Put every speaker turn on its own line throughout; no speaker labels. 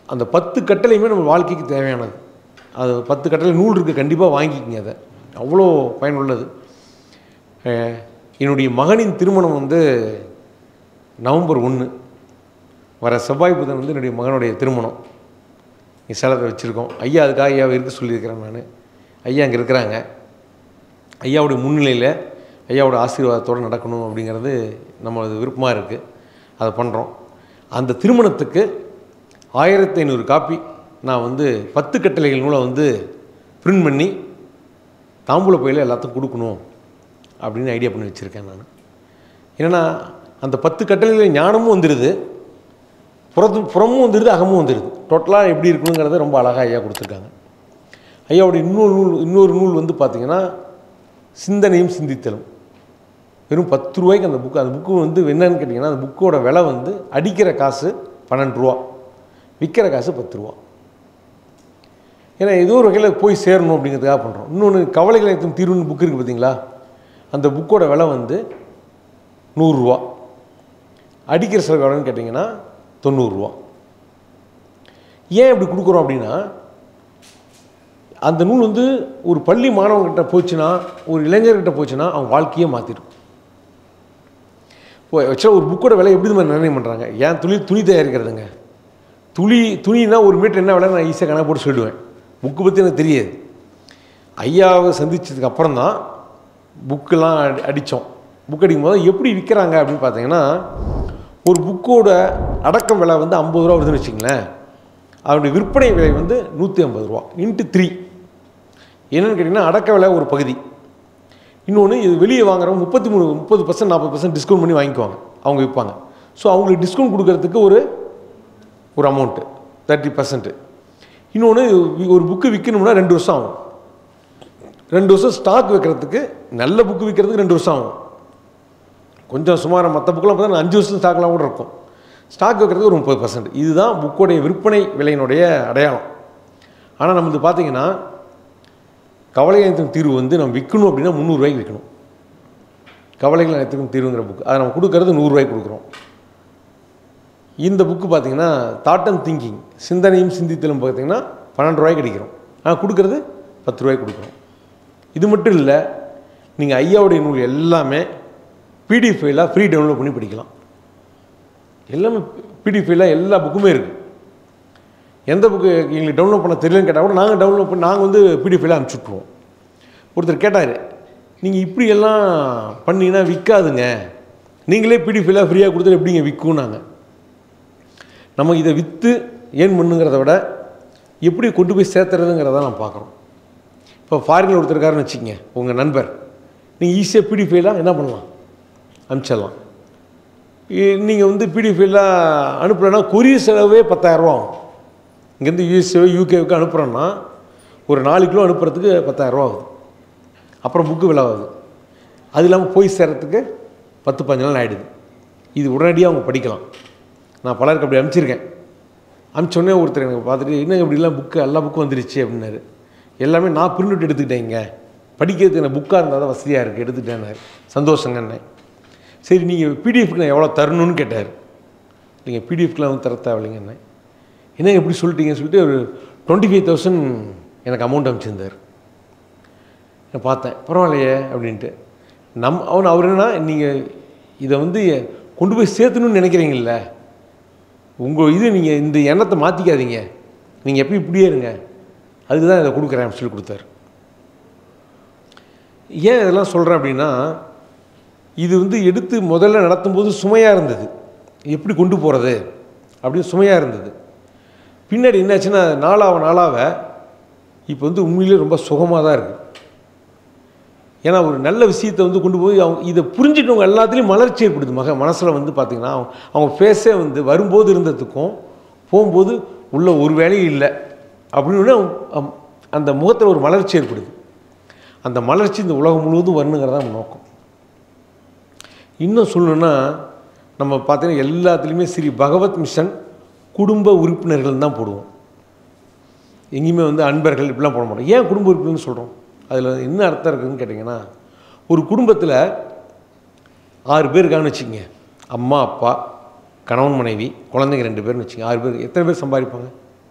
அந்த பத்து கட்டளையுமே நம்ம வாழ்க்கைக்கு தேவையானது அது பத்து கட்டளை நூல் இருக்குது கண்டிப்பாக வாங்கிக்கங்க அதை அவ்வளோ பயனுள்ளது அஹ், என்னுடைய மகனின் திருமணம் வந்து நவம்பர் ஒன்று வர செவ்வாய் புதன் வந்து என்னுடைய மகனுடைய திருமணம் இங்கே சேலத்தை வச்சுருக்கோம் ஐயா அதுக்காக ஐயாவை இருக்க சொல்லியிருக்கிறேன் நான் ஐயா அங்கே இருக்கிறாங்க ஐயாவுடைய முன்னிலையில் ஐயாவோட ஆசீர்வாதத்தோடு நடக்கணும் அப்படிங்கிறது நம்மளது விருப்பமாக இருக்குது அதை பண்ணுறோம் அந்த திருமணத்துக்கு ஆயிரத்தி ஐநூறு காப்பி நான் வந்து பத்து கட்டளைகள் நூலை வந்து பிரிண்ட் பண்ணி தாம்பூல பையில் எல்லாத்துக்கும் கொடுக்கணும் அப்படின்னு ஐடியா பண்ணி வச்சுருக்கேன் நான் ஏன்னா அந்த பத்து கட்டளைகளில் ஞானமும் வந்துடுது புறத்து புறமும் வந்துடுது அகமும் வந்துடுது டோட்டலாக எப்படி இருக்கணுங்கிறத ரொம்ப அழகாக ஐயா கொடுத்துருக்காங்க ஐயாவுடைய இன்னொரு நூல் இன்னொரு நூல் வந்து பார்த்திங்கன்னா சிந்தனையும் சிந்தித்தலும் வெறும் பத்து ரூபாய்க்கு அந்த புக்கு அந்த புக்கு வந்து என்னன்னு கேட்டிங்கன்னா அந்த புக்கோட விலை வந்து அடிக்கிற காசு பன்னெண்டு ரூபா விற்கிற காசு பத்து ரூபா ஏன்னா ஏதோ ஒரு வகையில் போய் சேரணும் அப்படிங்கிறதுக்காக பண்ணுறோம் இன்னொன்று கவலைகள் அனைத்தும் தீர்வுன்னு புக் இருக்குது பார்த்தீங்களா அந்த புக்கோட விலை வந்து நூறுரூவா அடிக்கிற சில எவ்வளோன்னு கேட்டிங்கன்னா தொண்ணூறுரூவா ஏன் இப்படி கொடுக்குறோம் அப்படின்னா அந்த நூல் வந்து ஒரு பள்ளி மாணவன்கிட்ட போச்சுன்னா ஒரு இளைஞர்கிட்ட போச்சுன்னா அவன் வாழ்க்கையே மாற்றிடும் இப்போ ஆக்சுவலாக ஒரு புக்கோட விலை எப்படி மாதிரி நிர்ணயம் பண்ணுறாங்க ஏன் துணி துணி தயாரிக்கிறதுங்க துணி துணினா ஒரு மீட்டர் என்ன விலை நான் ஈஸியாக கணக்கு போட்டு சொல்லிடுவேன் புக்கு பற்றி எனக்கு தெரியாது ஐயாவை சந்திச்சதுக்கு அப்புறம் தான் புக்கெல்லாம் அடி அடித்தோம் புக் அடிக்கும் போது எப்படி விற்கிறாங்க அப்படின்னு பார்த்தீங்கன்னா ஒரு புக்கோட அடக்கம் விலை வந்து ஐம்பது ரூபா வருதுன்னு வச்சுங்களேன் அதனுடைய விற்பனை விலை வந்து நூற்றி ஐம்பது ரூபா இன்ட்டு த்ரீ என்னென்னு கேட்டிங்கன்னா அடக்க விலை ஒரு பகுதி இன்னொன்று இது வெளியே வாங்குறவங்க முப்பத்தி மூணு முப்பது பர்சன்ட் நாற்பது பர்சன்ட் டிஸ்கவுண்ட் பண்ணி வாங்கிக்குவாங்க அவங்க விற்பாங்க ஸோ அவங்களுக்கு டிஸ்கவுண்ட் கொடுக்கறதுக்கு ஒரு ஒரு அமௌண்ட்டு தேர்ட்டி பர்சன்ட்டு இன்னொன்று ஒரு புக்கு விற்கணும்னா ரெண்டு வருஷம் ஆகும் ரெண்டு வருஷம் ஸ்டாக் வைக்கிறதுக்கு நல்ல புக்கு விற்கிறதுக்கு ரெண்டு வருஷம் ஆகும் கொஞ்சம் சுமார் மற்ற புக்கெலாம் பார்த்தா அஞ்சு வருஷம் ஸ்டாக்லாம் கூட இருக்கும் ஸ்டாக் வைக்கிறதுக்கு ஒரு முப்பது பர்சன்ட் இதுதான் புக்கோடைய விற்பனை விலையினுடைய அடையாளம் ஆனால் நம்ம இது பார்த்தீங்கன்னா கவலை அனைத்துக்கும் தீர்வு வந்து நம்ம விற்கணும் அப்படின்னா முந்நூறுரூவாய்க்கு விற்கணும் கவலைகள் அனைத்துக்கும் தீர்வுங்கிற புக் அதை நம்ம கொடுக்கறது நூறுரூவாய்க்கு கொடுக்குறோம் இந்த புக்கு பார்த்தீங்கன்னா தாட் அண்ட் திங்கிங் சிந்தனையும் சிந்தித்தலும் பார்த்தீங்கன்னா பன்னெண்டு ரூபாய்க்கு கிடைக்கிறோம் ஆனால் கொடுக்கறது பத்து ரூபாய்க்கு கொடுக்குறோம் இது மட்டும் இல்லை நீங்கள் ஐயாவுடைய நூல் எல்லாமே பிடிஎஃப் ஃபைலாக ஃப்ரீ டவுன்லோட் பண்ணி படிக்கலாம் எல்லாமே பிடிஎஃப் ஃபைலாக எல்லா புக்குமே இருக்குது எந்த புக்கு எங்களுக்கு டவுன்லோட் பண்ண தெரியலன்னு கேட்டால் கூட நாங்கள் டவுன்லோட் பண்ணி நாங்கள் வந்து பிடிஎஃப் ஃபைலாக அனுப்பிச்சுட்ருவோம் ஒருத்தர் கேட்டார் நீங்கள் இப்படியெல்லாம் பண்ணீங்கன்னா விற்காதுங்க நீங்களே பிடிஎஃப் ஃபைலாக ஃப்ரீயாக கொடுத்துட்டு எப்படிங்க விற்கும் நாங்கள் நம்ம இதை விற்று ஏன் பண்ணுங்கிறத விட எப்படி கொண்டு போய் சேர்த்துறதுங்கிறத நான் பார்க்குறோம் இப்போ ஃபாரினில் ஒருத்தர் இருக்காருன்னு வச்சுக்கங்க உங்கள் நண்பர் நீங்கள் ஈஸியாக பிடிஎஃப் ஃபைலாக என்ன பண்ணலாம் அனுப்பிச்சிடலாம் நீங்கள் வந்து பிடிஎஃப் ஃபைலாக அனுப்பலைன்னா கொரியர் செலவே பத்தாயிரரூவா ஆகும் இங்கேருந்து யூஎஸ்ஏ யூகேவுக்கு அனுப்புகிறோன்னா ஒரு நாலு கிலோ அனுப்புறதுக்கு பத்தாயிரரூவா ஆகுது அப்புறம் புக்கு விலை ஆகுது அது இல்லாமல் போய் சேர்கிறதுக்கு பத்து பதினஞ்சு நாள் ஆகிடுது இது உடனடியாக அவங்க படிக்கலாம் நான் பலருக்கு அப்படி அனுப்பிச்சிருக்கேன் அனுப்பிச்சோடனே ஒருத்தர் எனக்கு பார்த்துட்டு என்ன இப்படிலாம் புக்கு எல்லா புக்கும் வந்துருச்சு அப்படின்னாரு எல்லாமே நான் பிரிண்ட் அவுட் எடுத்துக்கிட்டேங்க படிக்கிறதுக்கு எனக்கு புக்காக இருந்தால் தான் வசதியாக இருக்குது எடுத்துக்கிட்டேன்னாரு சந்தோஷங்கண்ணே சரி நீங்கள் பிடிஎஃப்க்கு நான் எவ்வளோ தரணும்னு கேட்டார் நீங்கள் பிடிஎஃப்க்குலாம் வந்து தர தேவையில்லைங்கண்ணே என்ன எப்படி சொல்லிட்டீங்கன்னு சொல்லிட்டு ஒரு டுவெண்ட்டி ஃபைவ் தௌசண்ட் எனக்கு அமௌண்ட் அனுப்பிச்சிருந்தார் நான் பார்த்தேன் பரவாயில்லையே அப்படின்ட்டு நம் அவன் அவர் என்னன்னா நீங்கள் இதை வந்து கொண்டு போய் சேர்த்தணும்னு நினைக்கிறீங்கல்ல உங்கள் இது நீங்கள் இந்த எண்ணத்தை மாற்றிக்காதீங்க நீங்கள் எப்பயும் இப்படியே இருங்க அதுக்கு தான் இதை கொடுக்குறேன் அப்படின்னு சொல்லி கொடுத்தாரு ஏன் இதெல்லாம் சொல்கிறேன் அப்படின்னா இது வந்து எடுத்து முதல்ல நடத்தும்போது சுமையாக இருந்தது எப்படி கொண்டு போகிறது அப்படின்னு சுமையாக இருந்தது பின்னாடி என்னாச்சுன்னா நாளாக நாளாக இப்போ வந்து உண்மையிலே ரொம்ப சுகமாக தான் இருக்குது ஏன்னா ஒரு நல்ல விஷயத்தை வந்து கொண்டு போய் அவங்க இதை புரிஞ்சுட்டவங்க எல்லாத்துலேயும் மலர்ச்சி ஏற்படுது மக மனசில் வந்து பார்த்திங்கன்னா அவங்க அவங்க ஃபேஸே வந்து வரும்போது இருந்ததுக்கும் போகும்போது உள்ள ஒரு வேலையும் இல்லை அப்படின்னு அவங்க- அந்த முகத்தில் ஒரு மலர்ச்சி ஏற்படுது அந்த மலர்ச்சி இந்த உலகம் முழுவதும் வரணுங்கிறதா நம்ம நோக்கம் இன்னும் சொல்லணுன்னா நம்ம பார்த்தீங்கன்னா எல்லாத்துலேயுமே ஸ்ரீ பகவத் மிஷன் குடும்ப உறுப்பினர்கள் தான் போடுவோம் எங்கேயுமே வந்து அன்பர்கள் இப்படிலாம் போட மாட்டோம் ஏன் குடும்ப உறுப்பினர்னு சொல்கிறோம் அதில் என்ன அர்த்தம் இருக்குதுன்னு கேட்டிங்கன்னா ஒரு குடும்பத்தில் ஆறு பேர் இருக்காங்கன்னு வச்சுக்கங்க அம்மா அப்பா கணவன் மனைவி குழந்தைங்க ரெண்டு பேர்னு வச்சுங்க ஆறு பேர் எத்தனை பேர் சம்பாதிப்பாங்க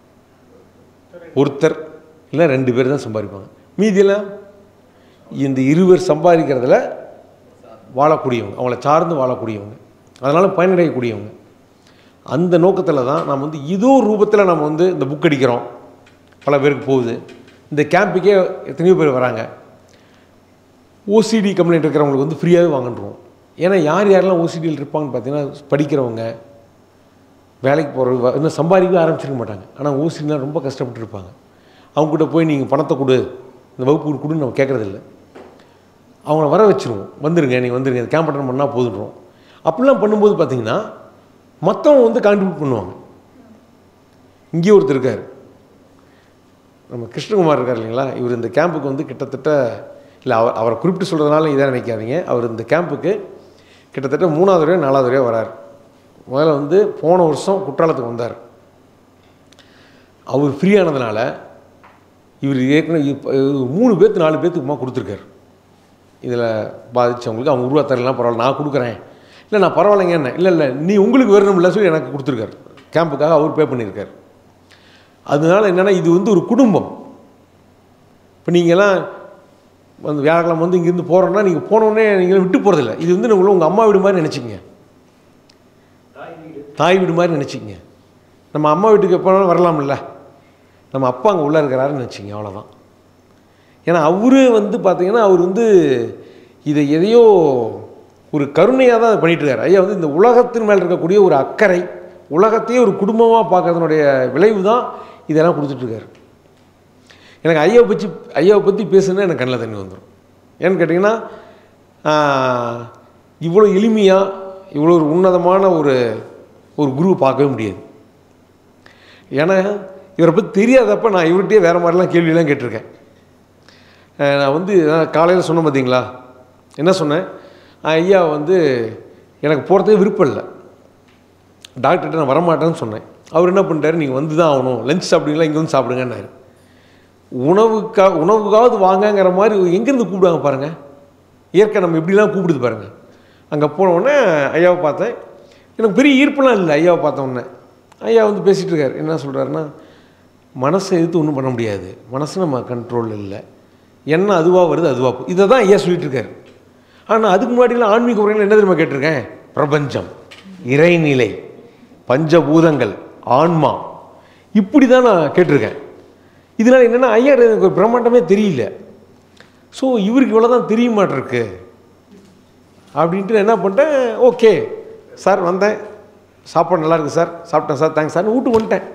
ஒருத்தர் இல்லை ரெண்டு பேர் தான் சம்பாதிப்பாங்க மீதியெல்லாம் இந்த இருவர் சம்பாதிக்கிறதுல வாழக்கூடியவங்க அவங்கள சார்ந்து வாழக்கூடியவங்க அதனால் பயனடையக்கூடியவங்க அந்த நோக்கத்தில் தான் நம்ம வந்து ஏதோ ரூபத்தில் நம்ம வந்து இந்த புக் அடிக்கிறோம் பல பேருக்கு போகுது இந்த கேம்புக்கே எத்தனையோ பேர் வராங்க ஓசிடி கம்ப்ளைண்ட் இருக்கிறவங்களுக்கு வந்து ஃப்ரீயாகவே வாங்கிட்டுருவோம் ஏன்னா யார் யாரெல்லாம் ஓசிடியில் இருப்பாங்கன்னு பார்த்தீங்கன்னா படிக்கிறவங்க வேலைக்கு போகிற இன்னும் சம்பாதிக்கவே ஆரம்பிச்சிருக்க மாட்டாங்க ஆனால் ஓசிடினா ரொம்ப கஷ்டப்பட்டு இருப்பாங்க அவங்ககிட்ட போய் நீங்கள் பணத்தை கொடு இந்த வகுப்பு கொடுன்னு நம்ம கேட்குறதில்ல அவங்கள வர வச்சுருவோம் வந்துருங்க நீங்கள் வந்துருங்க இந்த கேம்ப் அட்டன் பண்ணால் போதுன்றோம் அப்படிலாம் பண்ணும்போது பார்த்தீங்கன்னா மற்றவங்க வந்து கான்ட்ரிபியூட் பண்ணுவாங்க இங்கேயே ஒருத்தர் இருக்கார் நம்ம கிருஷ்ணகுமார் இருக்கார் இல்லைங்களா இவர் இந்த கேம்புக்கு வந்து கிட்டத்தட்ட இல்லை அவர் அவரை குறிப்பிட்டு சொல்கிறதுனால இதை நினைக்காதீங்க அவர் இந்த கேம்புக்கு கிட்டத்தட்ட மூணாவது தடவை நாலாவது தடவை வரார் முதல்ல வந்து போன வருஷம் குற்றாலத்துக்கு வந்தார் அவர் ஃப்ரீ ஆனதுனால இவர் ஏற்கனவே இப்ப- இவர் மூணு பேர்த்து நாலு பேர்த்துக்குமா கொடுத்துருக்காரு இதில் பாதித்தவங்களுக்கு அவங்க உருவா தரலாம் பரவாயில்ல நான் கொடுக்குறேன் இல்லை நான் பரவாயில்லைங்க என்ன இல்லை இல்லை நீ உங்களுக்கு வரணும்ல சொல்லி எனக்கு கொடுத்துருக்காரு கேம்புக்காக அவர் பே பண்ணியிருக்காரு அதனால என்னென்னா இது வந்து ஒரு குடும்பம் இப்போ நீங்கள்லாம் வந்து வியாழக்கிழமை வந்து இங்கேருந்து போகிறோன்னா நீங்கள் போனோடனே நீங்கள் விட்டு போகிறதில்ல இது வந்து உங்களை உங்கள் அம்மா வீடு மாதிரி நினச்சிக்கங்க தாய் வீடு மாதிரி நினச்சிக்கங்க நம்ம அம்மா வீட்டுக்கு எப்போ வேணாலும் வரலாம்ல நம்ம அப்பா அங்கே உள்ளே இருக்கிறாருன்னு நினச்சிங்க அவ்வளோதான் ஏன்னா அவரு வந்து பார்த்தீங்கன்னா அவர் வந்து இதை எதையோ ஒரு கருணையாக தான் பண்ணிட்டு இருக்காரு ஐயா வந்து இந்த உலகத்தின் மேல் இருக்கக்கூடிய ஒரு அக்கறை உலகத்தையே ஒரு குடும்பமாக பார்க்கறதுனுடைய விளைவு தான் இதெல்லாம் கொடுத்துட்ருக்காரு எனக்கு ஐயாவை பற்றி ஐயாவை பற்றி பேசுனா எனக்கு கண்ணில் தண்ணி வந்துடும் ஏன்னு கேட்டிங்கன்னா ஆஹ், இவ்வளோ எளிமையாக இவ்வளோ ஒரு உன்னதமான ஒரு ஒரு குருவை பார்க்கவே முடியாது ஏன்னா இவரை பற்றி தெரியாதப்ப நான் இவர்கிட்டயே வேறு மாதிரிலாம் கேள்வியெல்லாம் கேட்டிருக்கேன் அஹ் நான் வந்து காலையில் சொன்னேன் பார்த்தீங்களா என்ன சொன்னேன் அஹ் ஐயா வந்து எனக்கு போகிறதுக்கு விருப்பம் இல்லை டாக்டர்கிட்ட நான் வரமாட்டேன்னு சொன்னேன் அவர் என்ன பண்ணிட்டாரு நீங்கள் வந்து தான் ஆகணும் லஞ்ச் சாப்பிடுங்களா இங்கே வந்து சாப்பிடுங்கன்னாரு உணவுக்கா உணவுக்காவது வாங்கங்கிற மாதிரி எங்கேருந்து கூப்பிடுவாங்க பாருங்கள் இயற்கை நம்ம இப்படிலாம் கூப்பிடுது பாருங்கள் அங்கே போன உடனே ஐயாவை பார்த்தேன் எனக்கு பெரிய ஈர்ப்புலாம் இல்லை ஐயாவை பார்த்த உடனே ஐயா வந்து பேசிகிட்டு இருக்காரு என்ன சொல்கிறாருன்னா மனசை எதிர்த்து ஒன்றும் பண்ண முடியாது மனசு நம்ம கண்ட்ரோல் இல்லை என்ன அதுவாக வருது அதுவாக போ இதை தான் ஐயா சொல்லிட்டு இருக்காரு ஆனால் அதுக்கு முன்னாடிலாம் ஆன்மீக உரைகள் என்ன தெரியுமா கேட்டிருக்கேன் பிரபஞ்சம் இறைநிலை பஞ்சபூதங்கள் ஆன்மா இப்படி தான் நான் கேட்டிருக்கேன் இதனால் என்னென்னா ஐயா எனக்கு ஒரு பிரம்மாண்டமே தெரியல ஸோ இவருக்கு இவ்வளோ தான் தெரிய மாட்டிருக்கு அப்படின்ட்டு நான் என்ன பண்ணிட்டேன் ஓகே சார் வந்தேன் சாப்பாடு நல்லா இருக்கு சார் சாப்பிட்டேன் சார் தேங்க்ஸ் சார் வீட்டுக்கு வந்துட்டேன்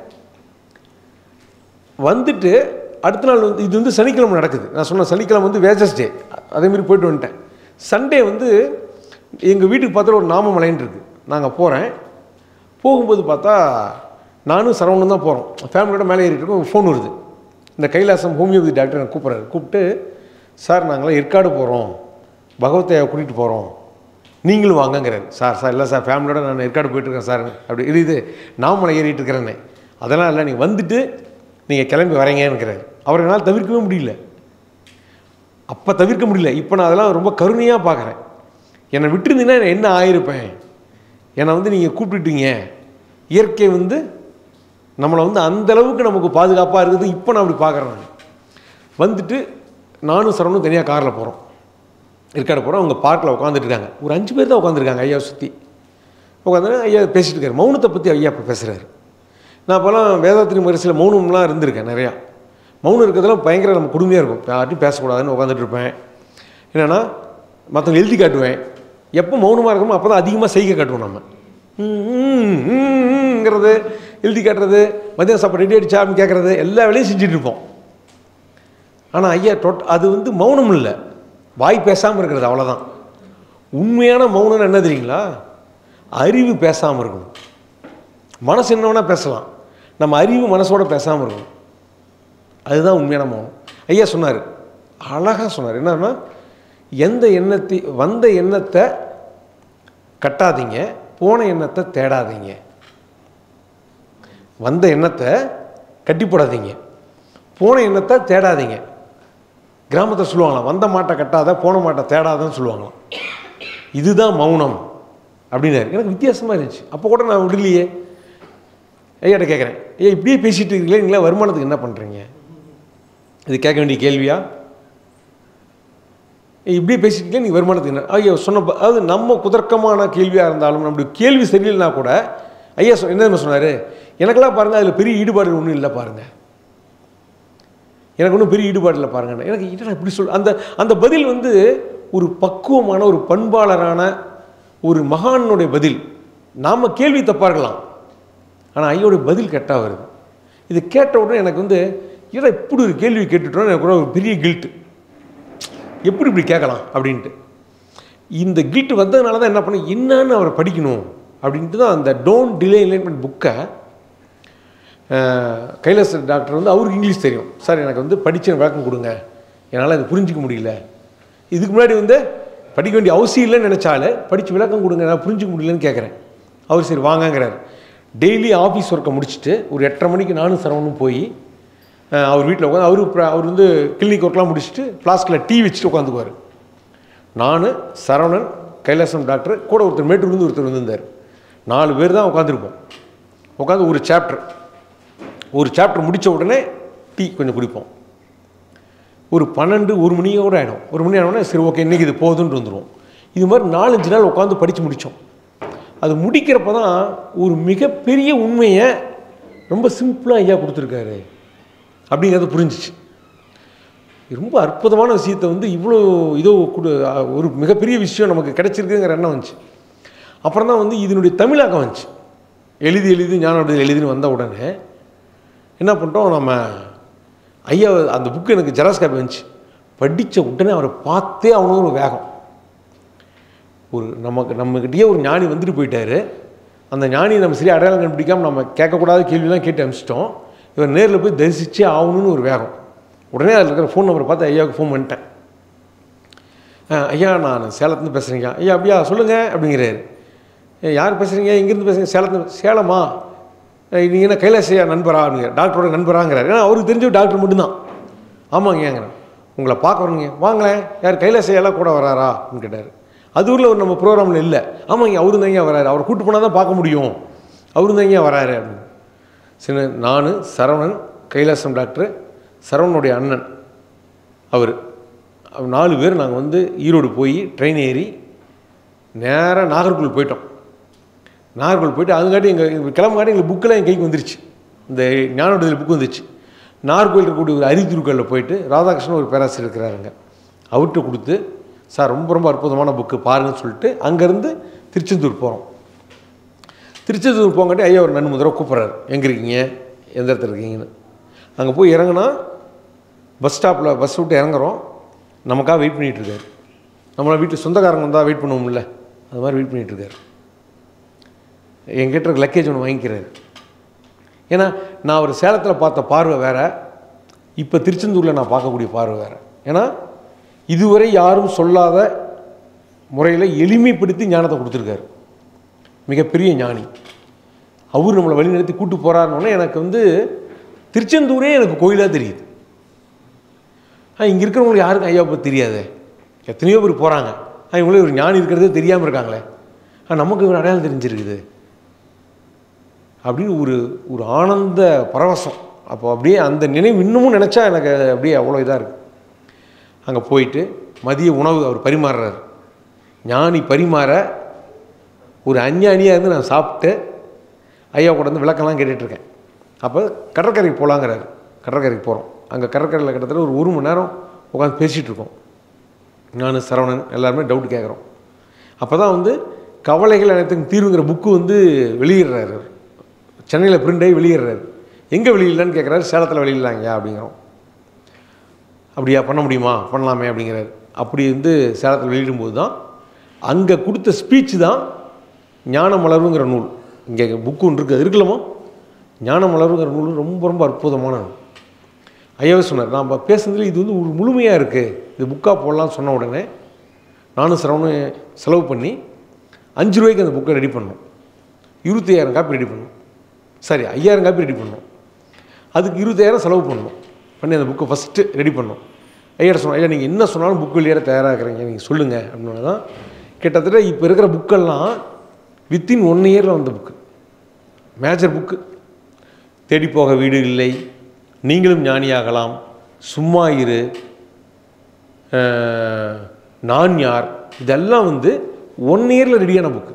வந்துட்டு அடுத்த நாள் வந்து இது வந்து சனிக்கிழமை நடக்குது நான் சொன்ன சனிக்கிழமை வந்து வேஜஸ் டே அதேமாரி போயிட்டு வந்துட்டேன் சண்டே வந்து எங்கள் வீட்டுக்கு பக்கத்தில் ஒரு நாமமலைன்னு இருக்குது நாங்கள் போகிறேன் போகும்போது பார்த்தா நானும் சரவணன் தான் போகிறோம் ஃபேமிலியோட மேலே ஏறிட்டு இருக்கோம் ஃபோன் வருது இந்த கைலாசம் ஹோமியோபதி டாக்டர் எனக்கு கூப்பிட்றாரு கூப்பிட்டு சார் நாங்களாம் ஏற்காடு போகிறோம் பகவத்தையா கூட்டிகிட்டு போகிறோம் நீங்களும் வாங்கங்கிறாரு சார் சார் இல்லை சார் ஃபேமிலியோட நான் ஏற்காடு போயிட்டுருக்கேன் சார் அப்படி இது இது நாமலை ஏறிட்டு இருக்கிறேன்னே அதெல்லாம் இல்லை நீங்கள் வந்துட்டு நீங்கள் கிளம்பி வரீங்கன்னுக்கிறாரு அவரை என்னால் தவிர்க்கவே முடியல அப்போ தவிர்க்க முடியல இப்போ நான் அதெல்லாம் ரொம்ப கருணையாக பார்க்குறேன் என்னை விட்டுருந்தீங்கன்னா நான் என்ன ஆயிருப்பேன் என்னை வந்து நீங்கள் கூப்பிட்டுட்டீங்க இயற்கை வந்து நம்மளை வந்து அந்த அளவுக்கு நமக்கு பாதுகாப்பாக இருக்குது இப்போ நான் அப்படி பார்க்குறேன் நான் வந்துட்டு நானும் சரவணும் தனியாக காரில் போகிறோம் ஏற்காடு போகிறோம் அவங்க பார்க்கில் உட்காந்துட்டு இருக்காங்க ஒரு அஞ்சு பேர் தான் உட்காந்துருக்காங்க ஐயா சுற்றி உட்காந்து ஐயா பேசிட்டு இருக்காரு மௌனத்தை பற்றி ஐயா இப்போ பேசுகிறாரு நான் அப்போல்லாம் வேதாத்திரி மரிசில் மௌனம்லாம் இருந்திருக்கேன் நிறையா மௌனம் இருக்கிறதுலாம் பயங்கர நம்ம கொடுமையாக இருக்கும் யார்ட்டையும் பேசக்கூடாதுன்னு உட்காந்துட்டு இருப்பேன் என்னென்னா மற்றவங்க எழுதி காட்டுவேன் எப்போ மௌனமாக இருக்கணுமோ அப்போ தான் அதிகமாக செய்கை காட்டுவோம் நம்ம ம், ம், ம், ம்ங்கிறது எழுதி காட்டுறது மதியம் சாப்பாடு ரெடி ஆகிடுச்சா அப்படின்னு கேட்குறது எல்லா வேலையும் செஞ்சுட்டு இருப்போம் ஆனால் ஐயா டொட் அது வந்து மௌனம் இல்லை வாய் பேசாமல் இருக்கிறது அவ்வளோதான் உண்மையான மௌனம் என்ன தெரியுங்களா அறிவு பேசாமல் இருக்கணும் மனசு என்ன வேணால் பேசலாம் நம்ம அறிவு மனசோட பேசாமல் இருக்கணும் அதுதான் உண்மையான மௌனம் ஐயா சொன்னார் அழகாக சொன்னார் என்னன்னா எந்த எண்ணத்தை வந்த எண்ணத்தை கட்டாதீங்க போன எண்ணத்தை தேடாதீங்க வந்த எண்ணத்தை கட்டி போடாதீங்க போன எண்ணத்தை தேடாதீங்க கிராமத்தை சொல்லுவாங்களாம் வந்த மாட்டை கட்டாத போன மாட்டை தேடாதன்னு சொல்லுவாங்களாம் இதுதான் மௌனம் அப்படின்னாரு எனக்கு வித்தியாசமாக இருந்துச்சு அப்போ கூட நான் விடலையே ஐயாட்ட கேட்குறேன் ஐயா இப்படியே பேசிகிட்டு இருக்கீங்களே நீங்களே வருமானத்துக்கு என்ன பண்ணுறீங்க இது கேட்க வேண்டிய கேள்வியா ஏய், இப்படியே பேசிட்டு இருக்கீங்க நீ வருமானத்துக்கு என்ன ஐயா சொன்ன ப- அதாவது நம்ம குதர்க்கமான கேள்வியாக இருந்தாலும் நம்முடைய கேள்வி சரியில்லைனா கூட ஐயா சொ- என்ன தெரியுமா சொன்னார் எனக்கெல்லாம் பாருங்கள் அதில் பெரிய ஈடுபாடு ஒன்றும் இல்லை பாருங்கள் எனக்கு ஒன்றும் பெரிய ஈடுபாடு இல்லை பாருங்க எனக்கு என்னடா இப்படி சொல் அந்த அந்த பதில் வந்து ஒரு பக்குவமான ஒரு பண்பாளரான ஒரு மகானுடைய பதில் நாம் கேள்வி தப்பாக இருக்கலாம் ஆனால் ஐயோடைய பதில் கெட்டாக வருது இது கேட்ட உடனே எனக்கு வந்து ஏடா இப்படி ஒரு கேள்வி கேட்டுட்டோம் எனக்கு கூட ஒரு பெரிய கில்ட்டு எப்படி இப்படி கேட்கலாம் அப்படின்ட்டு இந்த கில்ட் வந்ததுனால தான் என்ன பண்ண என்னன்னு அவரை படிக்கணும் அப்படின்ட்டு தான் அந்த டோன்ட் டிலே என்லைன்மெண்ட் புக்கை கைலாஸ் டாக்டர் வந்து அவருக்கு இங்கிலீஷ் தெரியும் சார் எனக்கு வந்து படித்த விளக்கம் கொடுங்க என்னால் அது புரிஞ்சிக்க முடியல இதுக்கு முன்னாடி வந்து படிக்க வேண்டிய அவசியம் இல்லைன்னு நினச்சாலே படித்து விளக்கம் கொடுங்க என்னால் புரிஞ்சிக்க முடியலன்னு கேட்குறேன் அவர் சரி வாங்கங்கிறார் டெய்லி ஆஃபீஸ் ஒர்க்கை முடிச்சுட்டு ஒரு எட்டரை மணிக்கு நானும் சரவணும் போய் அஹ், அவர் வீட்டில் உட்காந்து அவரு ப்ர- அவர் வந்து கிளினிக் ஒர்க்லாம் முடிச்சுட்டு ஃப்ளாஸ்கில் டீ வச்சுட்டு உட்காந்துக்குவார் நான் சரவணன் கைலாசம் டாக்டர் கூட ஒருத்தர் மேட்டூர்லேருந்து ஒருத்தர் வந்திருந்தார் நாலு பேர் தான் உட்காந்துருப்போம் உட்காந்து ஒரு சாப்டர் ஒரு சாப்டர் முடித்த உடனே டீ கொஞ்சம் குடிப்போம் ஒரு பன்னெண்டு ஒரு மணியோட ஆகிடும் ஒரு மணி ஆனோடனே சரி ஓகே இன்றைக்கி இது போதுன்ட்டு வந்துடுவோம் இது மாதிரி நாலஞ்சு நாள் உட்காந்து படித்து முடித்தோம் அது முடிக்கிறப்ப தான் ஒரு மிகப்பெரிய உண்மையை ரொம்ப சிம்பிளாக ஐயா கொடுத்துருக்காரு அப்படிங்கிறது புரிஞ்சிச்சு ரொம்ப அற்புதமான விஷயத்தை வந்து இவ்வளோ இதோ கொடு ஒரு மிகப்பெரிய விஷயம் நமக்கு கிடைச்சிருக்குங்கிற எண்ணம் வந்துச்சு அப்புறம் தான் வந்து இதனுடைய தமிழாக்கம் வந்துச்சு எழுதி எழுதி ஞான விடுதலை எழுதின்னு வந்த உடனே என்ன பண்ணிட்டோம் நம்ம ஐயா அந்த புக்கு எனக்கு ஜெராக்ஸ் காப்பி வந்துச்சு படித்த உடனே அவரை பார்த்தே அவனும் ஒரு வேகம் ஒரு நமக்கு நம்மக்கிட்டேயே ஒரு ஞானி வந்துட்டு போயிட்டாரு அந்த ஞானியை நம்ம சரியாக அடையாளம் கண்டுபிடிக்காம நம்ம கேட்கக்கூடாத கேள்விலாம் கேட்டு அனுப்பிச்சிட்டோம் இவர் நேரில் போய் தரிசிச்சே ஆகணும்னு ஒரு வேகம் உடனே அதில் இருக்கிற ஃபோன் நம்பரை பார்த்து ஐயாவுக்கு ஃபோன் பண்ணிட்டேன் "அஹ், ஐயா நான் சேலத்துலேருந்து பேசுகிறேங்க ஐயா அப்படியா சொல்லுங்கள் அப்படிங்கிறாரு "ஏய், யார் பேசுகிறீங்க எங்கேருந்து பேசுகிறீங்க சேலத்து சேலமா நீங்கள் என்ன கைலாசையா நண்பரா அப்படிங்கிற டாக்டரோட நண்பராங்கிறார் ஏன்னா அவருக்கு தெரிஞ்ச டாக்டர் மட்டும்தான் ஆமாங்க ஏங்கிறேன் உங்களை பார்க்க வரணுங்க வாங்களேன் யார் கைலாசையெல்லாம் கூட வராரா அப்படின்னு கேட்டார் அது ஊரில் ஒரு நம்ம ப்ரோக்ராமில் இல்லை ஆமாங்க அவரு தாங்க வராரு அவர் கூட்டு போனால் தான் பார்க்க முடியும் அவரு தாங்க வராரு அப்படின்னு சரி நான் சரவணன் கைலாசம் டாக்டர் சரவணனுடைய அண்ணன் அவர் அவர் நாலு பேர் நாங்கள் வந்து ஈரோடு போய் ட்ரெயின் ஏறி நேராக நாகர்கோவில் போயிட்டோம் நாகர்கோவில் போயிட்டு அதுங்காட்டி எங்கள் கிளம்புங்காட்டி எங்களுக்கு புக்கெல்லாம் என் கைக்கு வந்துருச்சு இந்த ஞானோடய புக்கு வந்துச்சு நாகர்கோவில் இருக்கக்கூடிய ஒரு அரித்திருக்கல்ல போயிட்டு ராதாகிருஷ்ணன் ஒரு பேராசிரியர் இருக்கிறாருங்க அவர்கிட்ட கொடுத்து சார் ரொம்ப ரொம்ப அற்புதமான புக்கு பாருங்கன்னு சொல்லிட்டு அங்கேருந்து திருச்செந்தூர் போகிறோம் திருச்செந்தூர் போங்காட்டி ஐயா ஒரு நன்மை தடவை கூப்பிட்றாரு எங்கே இருக்கீங்க எந்த இடத்துல இருக்கீங்கன்னு அங்கே போய் இறங்குனா பஸ் ஸ்டாப்பில் பஸ் விட்டு இறங்குறோம் நமக்காக வெயிட் பண்ணிகிட்டு இருக்காரு நம்மளை வீட்டு சொந்தக்காரங்க வந்தால் வெயிட் பண்ணுவோம்ல அது மாதிரி வெயிட் பண்ணிகிட்டு இருக்காரு என்கிட்ட இருக்க லக்கேஜ் ஒன்று வாங்கிக்கிறாரு ஏன்னா நான் ஒரு சேலத்தில் பார்த்த பார்வை வேற இப்போ திருச்செந்தூரில் நான் பார்க்கக்கூடிய பார்வை வேற ஏன்னா இதுவரை யாரும் சொல்லாத முறையில் எளிமைப்படுத்தி ஞானத்தை கொடுத்துருக்காரு மிகப்பெரிய ஞானி அவர் நம்மளை வழிநடத்தி கூட்டு போகிறாருன்னொன்னே எனக்கு வந்து திருச்செந்தூரே எனக்கு கோயிலாக தெரியுது ஆ இங்கே இருக்கிறவங்களுக்கு யாருக்கும் ஐயா பற்றி தெரியாதே எத்தனையோ பேர் போகிறாங்க ஆ இவங்களே ஒரு ஞானி இருக்கிறதே தெரியாமல் இருக்காங்களே ஆ நமக்கு ஒரு அடையாளம் தெரிஞ்சிருக்குது அப்படின்னு ஒரு ஒரு ஆனந்த பரவசம் அப்போ அப்படியே அந்த நினைவு இன்னமும் நினச்சா எனக்கு அது அப்படியே அவ்வளோ இதாக இருக்குது அங்கே போயிட்டு மதிய உணவு அவர் பரிமாறுறாரு ஞானி பரிமாற ஒரு அஞ்ஞானியாக இருந்து நான் சாப்பிட்டு ஐயா கூட வந்து விளக்கெல்லாம் கேட்டுட்ருக்கேன் அப்போ கடற்கரைக்கு போகலாங்கிறாரு கடற்கரைக்கு போகிறோம் அங்கே கடற்கரையில் கிட்டத்தட்ட ஒரு ஒரு மணி நேரம் உட்காந்து பேசிகிட்டு இருக்கோம் நான் சரவணன் எல்லாருமே டவுட் கேட்குறோம் அப்போ தான் வந்து கவலைகள் அனைத்துக்கும் தீர்வுங்கிற புக்கு வந்து வெளியிடுறாரு அவர். சென்னையில் பிரிண்ட் ஆகி வெளியிடுறாரு எங்கே வெளியிடலான்னு கேட்குறாரு சேலத்தில் வெளியிடலாங்கய்யா அப்படிங்கிறோம் அப்படியா பண்ண முடியுமா பண்ணலாமே அப்படிங்கிறாரு அப்படி வந்து சேலத்தில் வெளியிடும்போது தான் அங்கே கொடுத்த ஸ்பீச் தான் ஞான மலருங்கிற நூல் இங்கே புக்கு ஒன்று இருக்குது அது இருக்கலாமா ஞான மலருங்கிற நூல் ரொம்ப ரொம்ப அற்புதமான நூல் ஐயாவே சொன்னார் நாம் பேசுனதுல இது வந்து ஒரு முழுமையாக இருக்குது இது புக்காக போடலாம்னு சொன்ன உடனே நானும் சிரவணும் செலவு பண்ணி அஞ்சு ரூபாய்க்கு அந்த புக்கை ரெடி பண்ணோம் இருபத்தி ஐயாயிரம் காப்பி ரெடி பண்ணோம் சாரி ஐயாயிரம் காப்பி ரெடி பண்ணோம் அதுக்கு இருபத்தாயிரம் செலவு பண்ணோம் பண்ணி அந்த புக்கை ஃபஸ்ட்டு ரெடி பண்ணோம் ஐயா சொன்னோம் ஐயா நீங்கள் என்ன சொன்னாலும் புக் வெளியேற தயாராக இருக்கிறீங்க நீங்கள் சொல்லுங்கள் அப்படின்னு தான் கிட்டத்தட்ட இப்போ இருக்கிற புக்கெல்லாம் வித்தின் ஒன் இயரில் வந்த புக்கு மேஜர் புக்கு தேடி போக வீடு இல்லை நீங்களும் ஞானியாகலாம் சும்மா இரு அஹ், நான் யார் இதெல்லாம் வந்து ஒன் இயரில் ரெடியான புக்கு